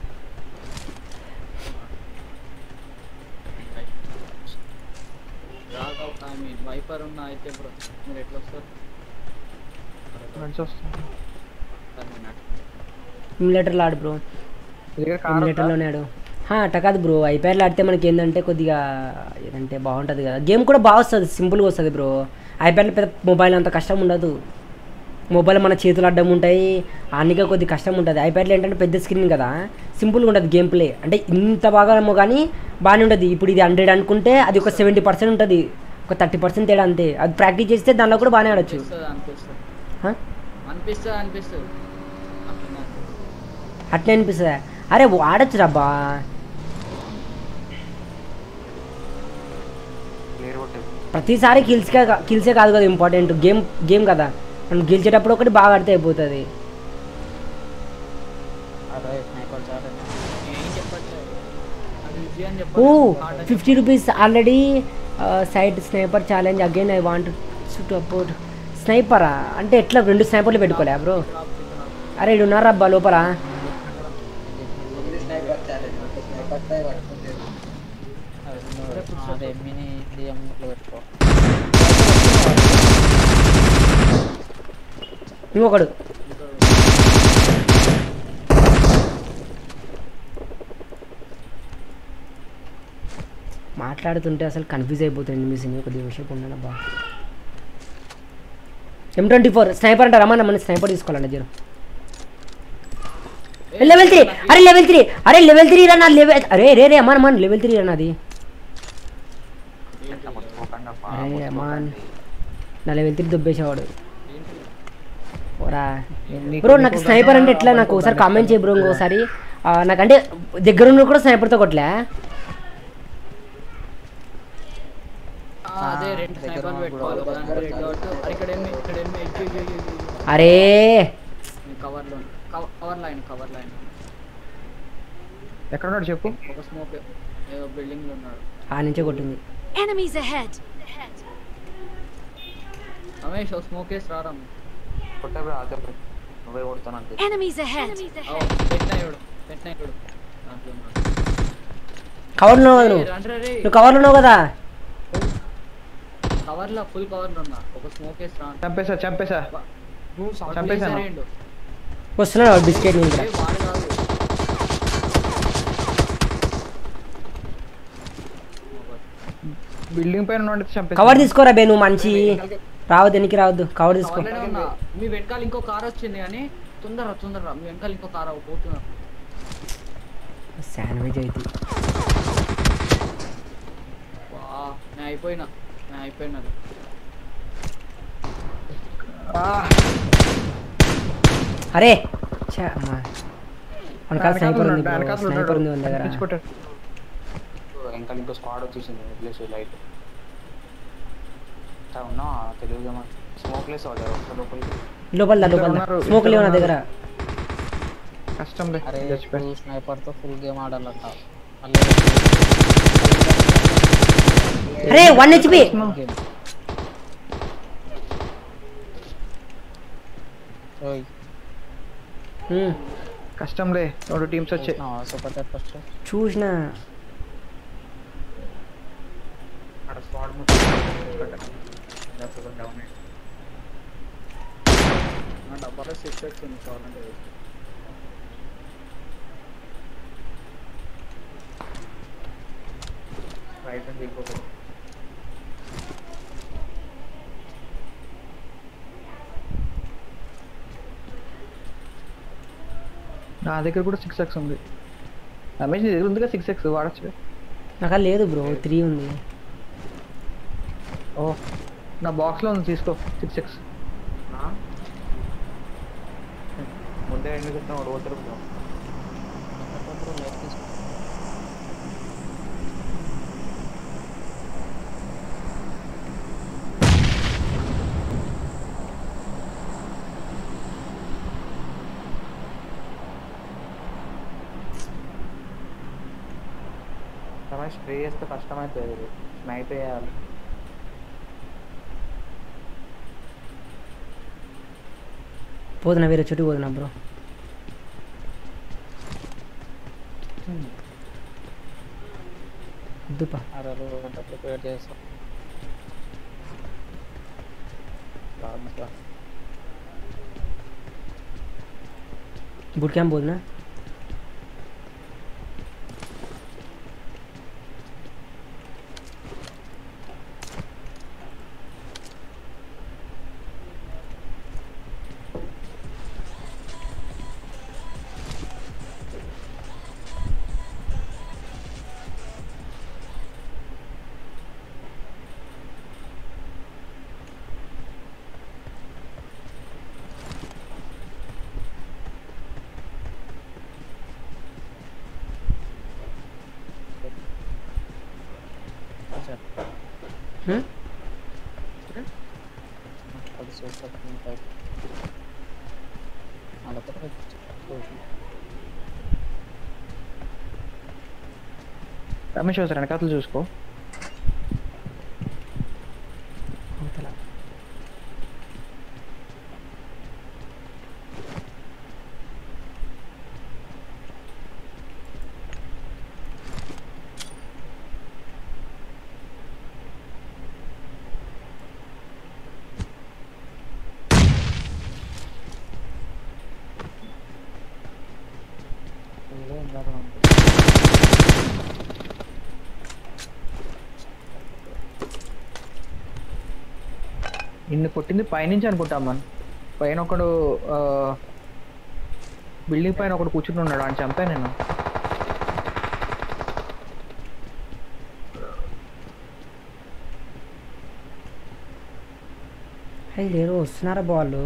రాఘవ్ ఐ మీన్ వైపర్ ఉన్న అయితే బ్రో మీరు ఎట్లా వస్తారు మంచి వస్తుంది సార్ నేను నడుచుకుంటా. ఇమ్యులేటర్లో ఆడు బ్రో మీ దగ్గర కార్ ఉందా? ఇమ్యులేటర్లోనే ఆడు హా, అట్ట కాదు బ్రో ఐప్యాడ్లో ఆడితే మనకి ఏంటంటే కొద్దిగా ఏదంటే బాగుంటుంది కదా గేమ్ కూడా బాగా వస్తుంది సింపుల్గా వస్తుంది బ్రో ఐప్యాడ్లో పెద్ద మొబైల్ అంత కష్టం ఉండదు మొబైల్ మన చేతులు అడ్డం ఉంటాయి అందుకే కొద్ది కష్టం ఉంటుంది ఐప్యాడ్లో ఏంటంటే పెద్ద స్క్రీన్ కదా సింపుల్గా ఉంటుంది గేమ్ ప్లే అంటే ఇంత బాగా ఏమో కానీ బాగానే ఉంటుంది ఇప్పుడు ఇది హండ్రెడ్ అనుకుంటే అది ఒక సెవెంటీ పర్సెంట్ ఉంటుంది ఒక థర్టీ పర్సెంట్ తేడా అంతే అది ప్రాక్టీస్ చేస్తే దానిలో కూడా బాగానే ఆడొచ్చు అనిపిస్తుంది అనిపిస్తుంది హ? అనిపిస్తుంది అనిపిస్తుంది అట్లనే అనిపిస్తుంది. అట్లే అనిపిస్తుంది అరే వాడచ్చు రబ్బా క్లియర్ కొట్టేది ప్రతిసారి కిల్స్కే కిల్సే కాదు కదా ఇంపార్టెంట్ గేమ్ గేమ్ కదా మనం గెలిచేటప్పుడు ఒకటి బాగా ఆడితే అయిపోతుంది అరే స్నైపర్ చాలు ఏం చెప్పట్లేదు అది ఈజీ అని ఓ చెప్పట్లేదు fifty rupees already side sniper challenge again I want to about స్నైపరా అంటే ఎట్లా రెండు స్నైపర్లు పెట్టుకోలే బ్రో అరే ఇడు ఉన్నారా అబ్బా లోపల అదే మినీ డిఎంలో పెట్టుకో ఇంకొకడు మాట్లాడుతుంటే అసలు కన్ఫ్యూజ్ అయిపోతుంది మీ సినిమా కొద్దిగా విషయం ఉన్నాను అబ్బా ఎం ట్వంటీ ఫోర్ స్నైపర్ అంటారా అమ్మా మన స్నైపర్ తీసుకోవాలండి జీరో లెవెల్ త్రీ అరే లెవెల్ త్రీ అరే లెవెల్ త్రీ రా నా లెవెల్ అరే రే రే అమ్మా అమ్మా లెవెల్ త్రీ రా నాది ఎట్లా మర్చిపోకండి అబ్బా, అరే అమ్మా మర్చిపోకండి. నా లెవెల్ త్రీ దొబ్బేసేవాడు ఓరా బ్రో నాకు స్నైపర్ అంటే ఎట్లా నాకు ఒకసారి కామెంట్ చేయి బ్రో ఇంకోసారి ఆ, నాకంటే దగ్గర ఉన్న కూడా స్నైపర్తో కొట్టలే ఆ, అదే రెండు స్నైపర్లు పెట్టుకోవాలి ఒకదానికి రెడ్ డాట్ ఇక్కడ ఏమి ఇక్కడ ఏమి ఎడ్జ్ అరే కవర్లో కవర్ లైన్ కవర్ లైన్ ఎక్కడ ఉన్నాడు చెప్పు ఒక స్మోక్ ఏదో బిల్డింగ్ లో ఉన్నాడు ఆ నుంచే కొట్టింది Enemies ahead. రమేష్ ఓ స్మోక్ వేసి రారా కొట్టేప్పుడు ఆతే నువ్వే కొడతాను అంతే Enemies ahead. పెట్టినాయుడు పెట్టినాయుడు దాంట్లో ఉన్నాడు కవర్లో ఉన్నావు నువ్వు ఏయ్, రండ్రా రే నువ్వు కవర్లో ఉన్నావు కదా కవర్ లో ఫుల్ కవర్ లో ఉన్నా ఒక స్మోక్ వేసి రా చంపేసా చంపేసా చంపేశాను. రెండు వస్తున్నాడు బిస్కెట్ నుంచి ఏయ్, వాడు కాదు బిల్డింగ్ పైన ఉన్నాడు చంపేసా కవర్ తీసుకోరా బే నువ్వు మంచి రావద్దు ఎనికి రావద్దు కవర్ తీసుకో కవర్లోనే ఉన్నా మీ వెనకాల ఇంకో కార్ వచ్చింది కానీ తొందర తొందర మీ వెనకాల ఇంకో కార్ పోతున్నారు శాండ్విచ్ అయితే వా, నేను అయిపోయినా నేను అయిపోయినా అరే ఛా, అమ్మా వెనకాల వెనకాల స్నైపర్ ఉంది ఉన్నాడు, వెనకాల స్నైపర్ ఉంది మన దగ్గర పిచ్చుకుంటాడు. ఇంకా ఇంకో స్క్వాడ్ వచ్చేసింది ప్లేస్ లైట్ ఉన్నా తెలియదు స్మోక్ లేస్ వాడు వస్తా లోపలికి లోపల దా, లోపల ఉన్నారు, స్మోక్ లేవు నా ఇద్దరు దగ్గర కష్టంలే అరే చచ్చిపోయి ఇప్పుడు స్నైపర్తో ఫుల్ గేమ్ ఆడాలంట మళ్ళీ అరే వన్ హెచ్పి గేమ్ ఓయ్ కష్టంలే రెండు టీమ్స్ వచ్చాయి సూపర్ చాట్ ఫస్ట్ చూసిన అక్కడ స్క్వాడ్ డౌన్ నా డబ్బాలో సిక్స్ వచ్చింది కావాలంటే రైట్ అండ్ ఇంకొకటి నా దగ్గర కూడా సిక్స్ ఎక్స్ ఉంది రమేష్ నీ దగ్గర ఉందిగా సిక్స్ ఎక్స్ వాడచ్చు నాకు అది లేదు బ్రో త్రీ ఉంది ఓ నా బాక్స్లో ఉంది తీసుకో సిక్స్ ఎక్స్ ముందే ఎందుకు చెప్తాం వాడు పోతారు bro. రమేష్ స్ప్రే చేస్తే కష్టమైపోయేది స్నైప్ వేయాలి పోతున్నా వేరే చుట్టూ పోతున్నా బ్రో వద్దుపా అరే గంట ప్రిపేర్ చేస్తాం బుట్ క్యాంప్ పోతున్నా హ్మ్? అది సూపర్ ఉంటాయి అదొకటి రమేష్ ఒకసారి వెనకాతలు చూసుకో అవతల ఇదే ఇందాక ఉంది. నిన్ను కొట్టింది పైనుంచి అనుకుంటా మన పైన ఒకడు బిల్డింగ్ పైన ఒకడు కూర్చుని ఉన్నాడు అని చంపా నేను అయ్యి లేరు వస్తున్నారా బాళ్ళు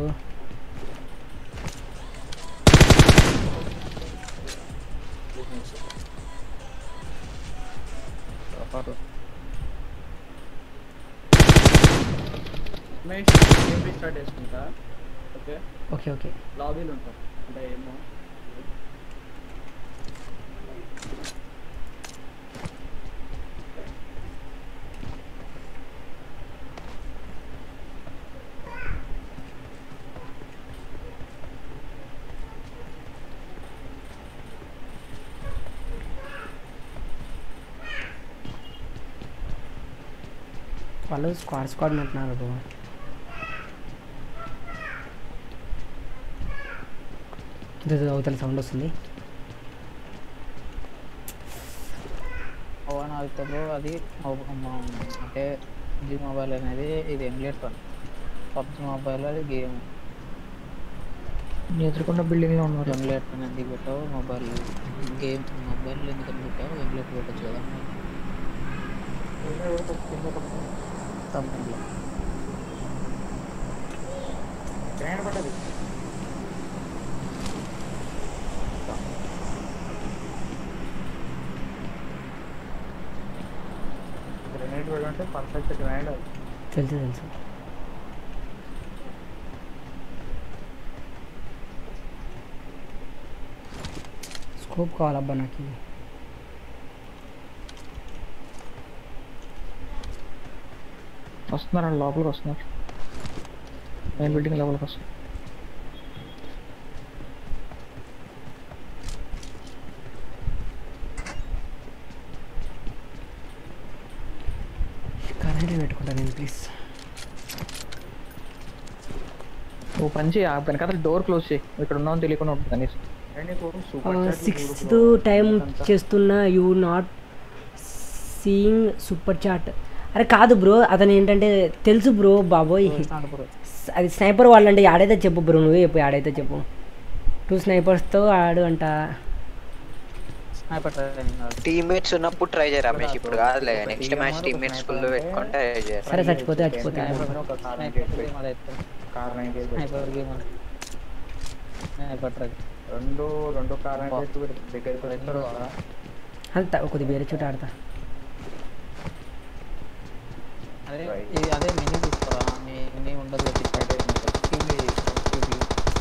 రమేష్ గేమ్ రీస్టార్ట్ చేసుకుంటా ఓకే ఓకే ఓకే లాబీలు ఉంటాం అంటే ఏమో వాళ్ళు స్క్వాడ్ స్క్వాడ్ ఉంటున్నారు బ్రో ఇది అవతల సౌండ్ వస్తుంది అవును అయితే బ్రో అది మొబ- మా- అంటే జీ మొబైల్ అనేది ఇది ఎమ్లెట్ వన్ పబ్జి మొబైల్ అది గేమ్ నీ ఎదురుకున్న బిల్డింగ్ లో ఉన్నారు ఎమ్లెట్ అనేది పెట్టావు మొబైల్ గేమ్ మొబైల్ ఎందుకు పెట్టావు ఎమ్లెట్ పెట్టచ్చు కదా తమిళలో గ్రాండ్ పడ్డది గ్రెనేడ్ పెడుంటే పర్ఫెక్ట్ గ్రాండ్ అది తెలుసు తెలుసు స్కోప్ కావాలబ్బా నాకు వస్తున్నారు లోపలికి వస్తున్నారు మెయిన్ బిల్డింగ్ లోపలికి వస్తున్నారు కరెంట్ పెట్టుకుంటా నేను ప్లీజ్ ఓ పని చేయి ఆ వెనకాల డోర్ క్లోజ్ చేయి ఇక్కడ ఉన్నామని తెలియకుండా ఉంటుంది కనీసం సిక్స్త్ టైం చేస్తున్న you not seeing super chat అరే కాదు బ్రో అతను ఏంటంటే తెలుసు బ్రో బాబోయ్ అది స్నైపర్ వాళ్ళంటే ఆడైతే చెప్పు బ్రో నువ్వే చెప్పు ఆడైతే చెప్పు టూ స్నైపర్స్తో ఆడు అంట స్నైపర్ ట్రైనింగ్ కాదు టీమ్మేట్స్ ఉన్నప్పుడు ట్రై చేయ రమేష్ ఇప్పుడు కాదులే నెక్స్ట్ మ్యాచ్ టీమ్మేట్స్ ఫుల్ పెట్టుకుంటే ట్రై చేయాలి సరే చచ్చిపోతే చచ్చిపోతే స్నైపర్ గేమ్ అదైతే car nine sniper game sniper truck రెండు రెండు కార్ నైన్ దగ్గరికి రెండు అంత కొద్ది వేరే చోట ఆడతా అదే ఇది అదే మినీ తీసుకోరా మినీ ఉండదు టీవీ టీవీ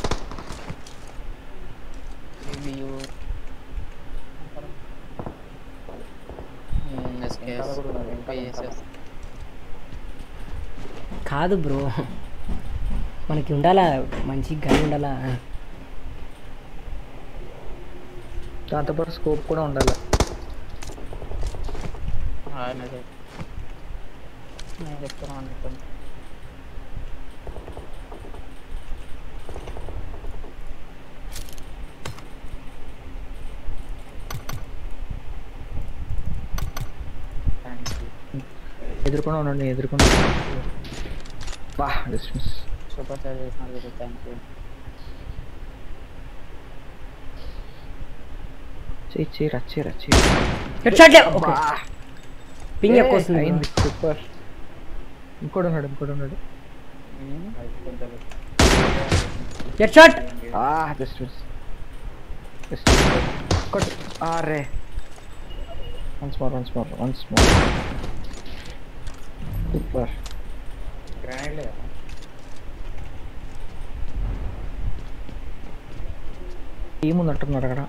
టీవీయు ఎస్కేఎస్ పిఎస్ఎస్ కాదు బ్రో మనకి ఉండాలా మంచి గన్ ఉండాలా దాంతోపాటు స్కోప్ కూడా ఉండాలి అదే నేను చెప్తున్నాను అనుకోండి ఎదుర్కొనే ఉండండి ఎదుర్కొనే వా డిస్మిస్ సూపర్ చార్జ్ చేసినందుకు థ్యాంక్ యూ చెయ్యి చెయ్యి రచ్చి రచ్చి హెడ్ షాట్ ఓకే పింగ్ ఎక్కువ వస్తుంది అయింది సూపర్ ఇంకోటి ఉన్నాడు ఇంకోటి ఉన్నాడు హెడ్ షాట్ ఆ జస్ట్ మిస్ కొట్ అరే once more once more once more super grenade లేదా టీం ఉన్నట్టున్నారు అక్కడ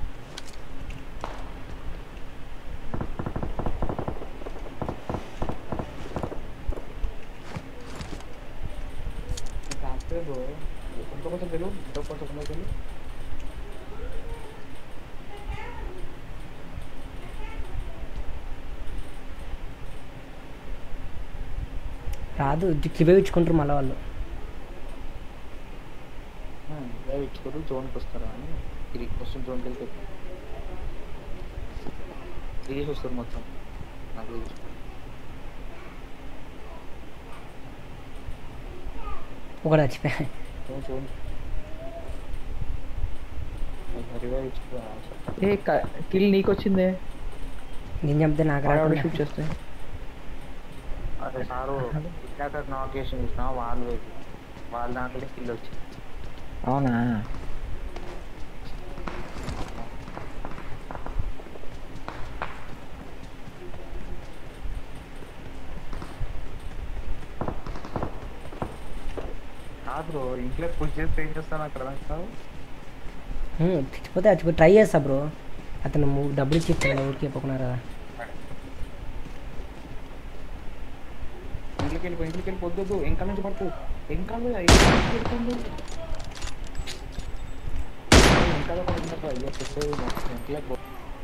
కాస్తే బ్రో ఇంకో కొంచెం తెలు ఇంకో కొంచెం ముందుకు తెలు రాదు క్లివే ఇచ్చుకుంటారు మళ్ళీ వాళ్ళు ఇలా ఇచ్చుకోరు జోన్కి వస్తారా అని ఇది వస్తుంది జోన్కి వెళ్ళి తిరిగేసి వస్తారు మొత్తం నాకు తెలిసి. ఒకటి చచ్చిపోయా జోన్ జోన్ రివైవ్ ఇచ్చుకోవాలి ఏ కిల్ నీకు వచ్చిందే నేను చంపితే నాకు ఆడవాడు రాకుండా షూట్ చేస్తే అదే సారు ఇందాక నాకేషన్ చూసినా వాళ్ళు వాళ్ళ దాంట్లో కిల్ వచ్చింది అవునా కాదు బ్రో ఇంట్లో పుష్ చేస్తే ఏం చేస్తాను అక్కడ దాకా హ్మ్, చచ్చిపోతే చచ్చిపో ట్రై చేస్తా బ్రో అతను ము- డబ్బులు ఇచ్చి ఇస్తాను ఊరికి చెప్పకున్నారు కదా ఇంట్లోకి వెళ్ళిపో ఇంట్లోకి వెళ్ళి పొద్దు ఇంకా నుంచి పడుతుంది ఇంకా మీద ఇంకా నుంచి పెడుతుంది ఇంకా పడుతుందా అయ్యో చెప్పేది ఇంట్లోకి పో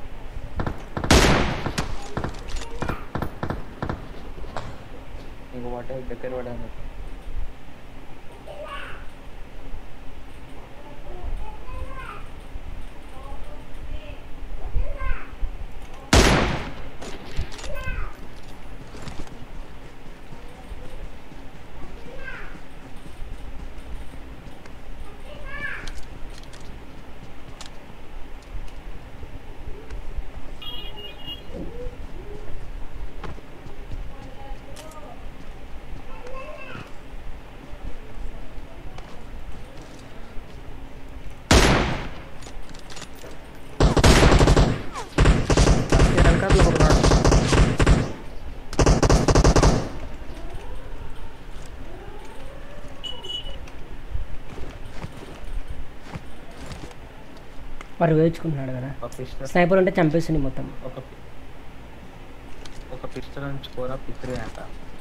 నీకు వాటే దగ్గర పడాను వెనకాల ఒకడు వాడు వేయించుకుంటున్నాడు కదా ఒక పిస్టల్ స్నైపర్ ఉంటే చంపేస్తుంది మొత్తం ఒక ఒక పిస్టల్ నుంచి కూడా పిత్రి అంట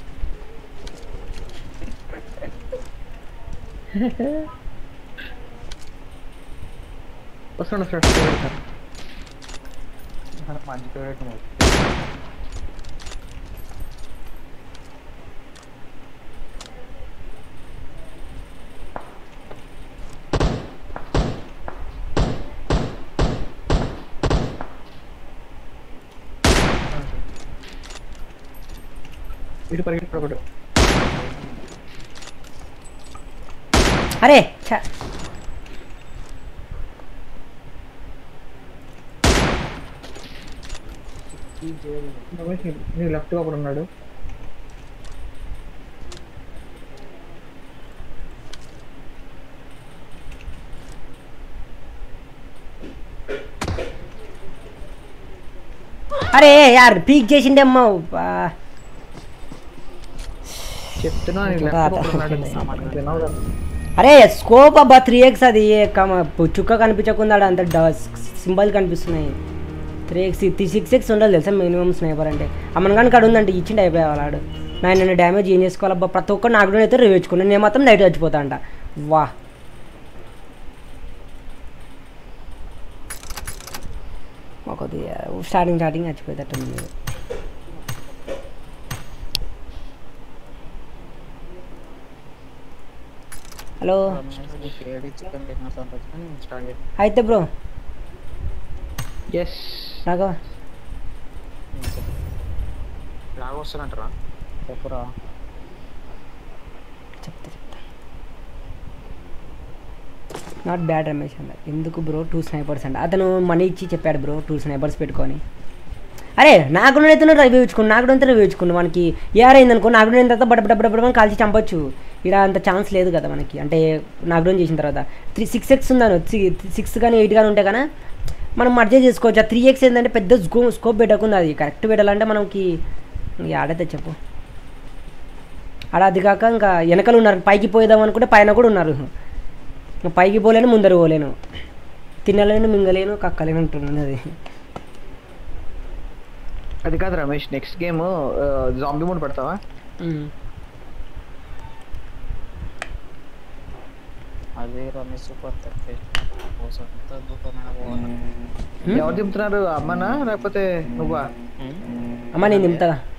వస్తున్నాడు వస్తున్నాడు మంచి ఫేవరెట్ మూవీ ఇటు పరిగెట్టు ఒకడు అరే ఛ, రమేష్ నీ- నీ లెఫ్ట్ ఒకడు ఉన్నాడు అరే యార్ పీక్ చేసిండే అమ్మ బా. చెప్తున్నా నీ ఇంకా లెఫ్ట్ ఒకడు అతను ఉన్నాడు విన్నావు కదా అరే స్కోప్ అబ్బా త్రీ ఎక్స్ అది కమ- చుక్క కనిపించకుండా ఆడ అంత సింబల్ కనిపిస్తున్నాయి three X three six X ఉండాలి తెలుసా మినిమం స్నైపర్ అంటే అమ్మన్ కానీ కాడ ఉందంటే ఇచ్చిండి అయిపోయేవాళ్ళు ఆడు నైన్ హండ్రెడ్ డ్యామేజ్ ఏం చేసుకోవాలబ్బా ప్రతి ఒక్కరు నాకు అయితే రివేచుకున్నాను నేను మాత్రం నైట్ చచ్చిపోతా అంట వా ఒక స్టార్టింగ్ స్టార్టింగ్ చచ్చిపోయేటట్టుంది హలో చికెన్ పెట్టిన సంతోషం స్టార్ట్ చేసి అయితే బ్రో ఎస్ రాఘవ లాగా వస్తారంటారా చెప్పురా చెప్తా చెప్తా నాట్ బ్యాడ్ రమేష్ అంట ఎందుకు బ్రో టూ స్నైపర్స్ అంట అతను మనీ ఇచ్చి చెప్పాడు బ్రో టూ స్నైపర్స్ పెట్టుకొని అరే నాకు అయితే రివ్యూ ఇచ్చుకుని నాకు అయితే రివ్యూ ఇచ్చుకుని మనకి ఏఆర్ అయింది అనుకో నాకు అయిన తర్వాత బడ బడ బడ బడ కాల్చి చంపొచ్చు ఇక్కడ అంత ఛాన్స్ లేదు కదా మనకి అంటే నాకు చేసిన తర్వాత త్రీ సిక్స్ ఎక్స్ ఉందని సిక్స్ కానీ ఎయిట్ కానీ ఉంటే కానీ మనం మర్జీ చేసుకోవచ్చు ఆ త్రీ ఎక్స్ ఏంటంటే పెద్ద స్కో స్కోప్ పెట్టకుండా అది కరెక్ట్ పెట్టాలంటే మనకి ఇక ఆడైతే చెప్పు ఆడ అది కాక ఇంకా వెనకలు ఉన్నారు పైకి పోయేదాం అనుకుంటే పైన కూడా ఉన్నారు ఇంకా పైకి పోలేను ముందర పోలేను తినలేను మింగలేను కక్కలేను ఉంటున్నది అది అది కాదు Ramesh next game zombie mode పడతావా ఉమ్. అదే రమేష్ సూపర్ కోసం తగ్గుతున్నా హ్మ్? ఎవరు దింపుతున్నారు అమ్మనా లేకపోతే నువ్వా అమ్మ నేను తింటా